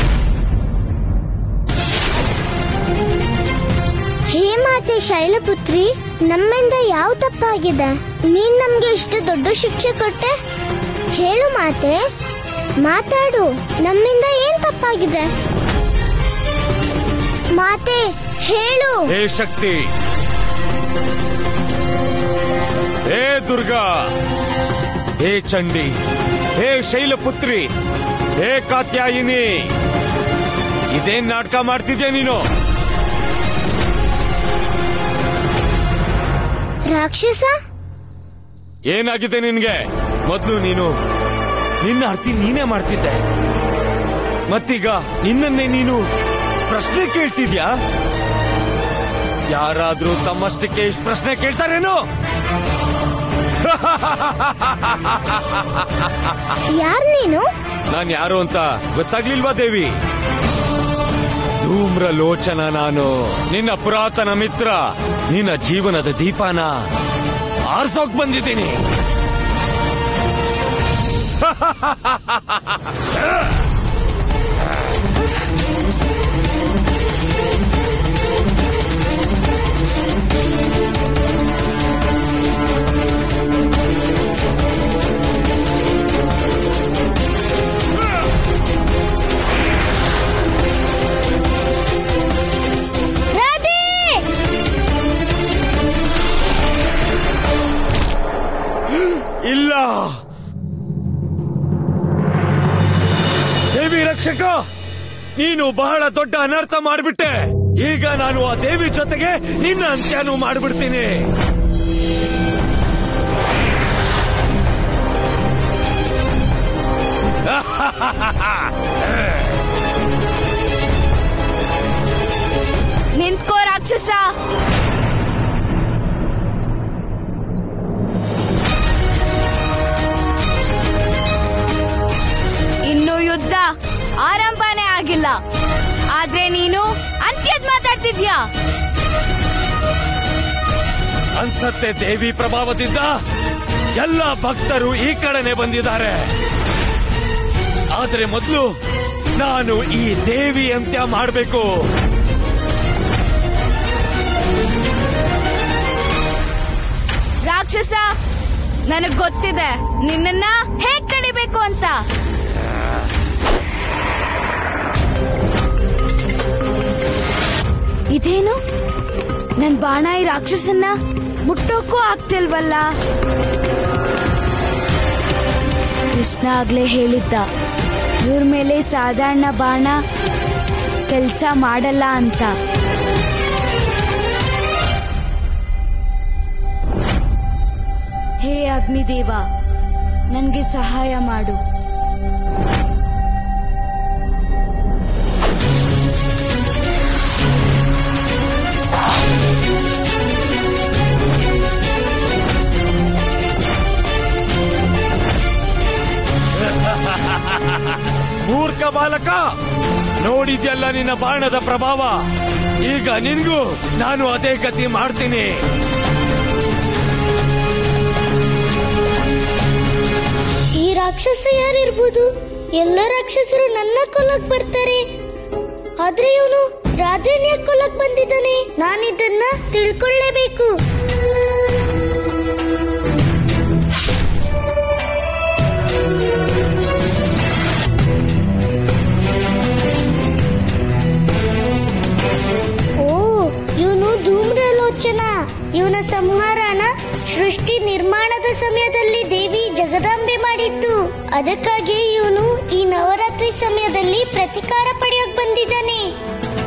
ಹೇ ಮಾತೆ ಶೈಲಪುತ್ರಿ ನಮ್ಮಿಂದ ಯಾವ ತಪ್ಪಾಗಿದೆ ನೀನ್ ನಮ್ಗೆ ಇಷ್ಟು ದೊಡ್ಡ ಶಿಕ್ಷೆ ಕೊಟ್ಟೆ ಹೇಳು ಮಾತೆ ಮಾತಾಡು ನಮ್ಮಿಂದ ಏನ್ ತಪ್ಪಾಗಿದೆ ಮಾತೆ ಹೇಳು ಹೇ ಶಕ್ತಿ ಹೇ ದುರ್ಗಾ ಹೇ ಚಂಡಿ ಹೇ ಶೈಲಪುತ್ರಿ ಹೇ ಕಾತ್ಯಾಯಿನಿ ಇದೇನ್ ನಾಟಕ ಮಾಡ್ತಿದ್ಯಾ ನೀನು ರಾಕ್ಷಸ ಏನಾಗಿದೆ ನಿನ್ಗೆ ಮೊದ್ಲು ನೀನು ನಿನ್ನ ಅರ್ತಿ ನೀನೇ ಮಾಡ್ತಿದ್ದೆ ಮತ್ತೀಗ ನಿನ್ನನ್ನೇ ನೀನು ಪ್ರಶ್ನೆ ಕೇಳ್ತಿದ್ಯಾ ಯಾರಾದ್ರೂ ತಮ್ಮಷ್ಟಕ್ಕೆ ಇಷ್ಟು ಪ್ರಶ್ನೆ ಕೇಳ್ತಾರೇನು ಯಾರ್ ನೀನು ನಾನ್ ಯಾರು ಅಂತ ಗೊತ್ತಾಗ್ಲಿಲ್ವಾ ದೇವಿ ಧೂಮ್ರ ಲೋಚನ ನಾನು ನಿನ್ನ ಪುರಾತನ ಮಿತ್ರ ನಿನ್ನ ಜೀವನದ ದೀಪನ ಆರ್ಸೋಕ್ ಬಂದಿದ್ದೀನಿ ಇಲ್ಲ ದೇವಿ ರಕ್ಷಕ ನೀನು ಬಹಳ ದೊಡ್ಡ ಅನರ್ಥ ಮಾಡಿಬಿಟ್ಟೆ ಈಗ ನಾನು ಆ ದೇವಿ ಜೊತೆಗೆ ನಿನ್ನ ಅಂತ್ಯನೂ ಮಾಡಿಬಿಡ್ತೀನಿ ನಿಂತ್ಕೋ ರಾಕ್ಷಸ ಇನ್ನು ಯುದ್ಧ ಆರಂಭನೇ ಆಗಿಲ್ಲ ಆದ್ರೆ ನೀನು ಅಂತ್ಯದ್ ಮಾತಾಡ್ತಿದ್ಯಾ ಅನ್ಸತ್ತೆ ದೇವಿ ಪ್ರಭಾವದಿಂದ ಎಲ್ಲ ಭಕ್ತರು ಈ ಕಡೆನೆ ಬಂದಿದ್ದಾರೆ ಆದ್ರೆ ಮೊದಲು ನಾನು ಈ ದೇವಿ ಅಂತ್ಯ ಮಾಡಬೇಕು ರಾಕ್ಷಸ ನನಗ್ ಗೊತ್ತಿದೆ ನಿನ್ನನ್ನ ಹೇಗ್ ಕಡಿಬೇಕು ಅಂತ ಇದೇನು ನನ್ ಬಾಣ ಈ ರಾಕ್ಷಸನ್ನ ಮುಟ್ಟೋಕ್ಕೂ ಆಗ್ತಿಲ್ವಲ್ಲ ಕೃಷ್ಣ ಆಗ್ಲೇ ಹೇಳಿದ್ದ ಇವ್ರ ಮೇಲೆ ಸಾಧಾರಣ ಬಾಣ ಕೆಲ್ಸ ಮಾಡಲ್ಲ ಅಂತ ಹೇ ಅಗ್ನಿದೇವ ನನ್ಗೆ ಸಹಾಯ ಮಾಡು ಮೂರ್ಖ ಬಾಲಕ ನೋಡಿದ್ಯಲ್ಲ ನಿನ್ನ ಬಾಣದ ಪ್ರಭಾವ ಈಗ ನಿನ್ಗೂ ನಾನು ಅದೇ ಗತಿ ಮಾಡ್ತೀನಿ ಈ ರಾಕ್ಷಸ ಯಾರಿರ್ಬೋದು ಎಲ್ಲ ರಾಕ್ಷಸರು ನನ್ನ ಕೊಲ್ಲಕ್ ಬರ್ತಾರೆ ಆದ್ರೆ ಇವನು ರಾಧೇನ್ ಯಾಕೆ ಕೊಲ್ಲಕ್ ಬಂದಿದ್ದಾನೆ ನಾನಿದನ್ನ ತಿಳ್ಕೊಳ್ಳೇಬೇಕು ಓ ಇವನು ಧೂಮ್ರಲೋಚನ ಇವನ ಸಂಹಾರನ ಸೃಷ್ಟಿ ನಿರ್ಮಾಣದ ಸಮಯದಲ್ಲಿ ದೇವಿ ಜಗದಾಂಬೆ ಮಾಡಿದ್ದು ಅದಕ್ಕಾಗಿ ಇವನು ಈ ನವರಾತ್ರಿ ಸಮಯದಲ್ಲಿ ಪ್ರತಿಕಾರ ಪಡೆಯೋಕ್ ಬಂದಿದ್ದಾನೆ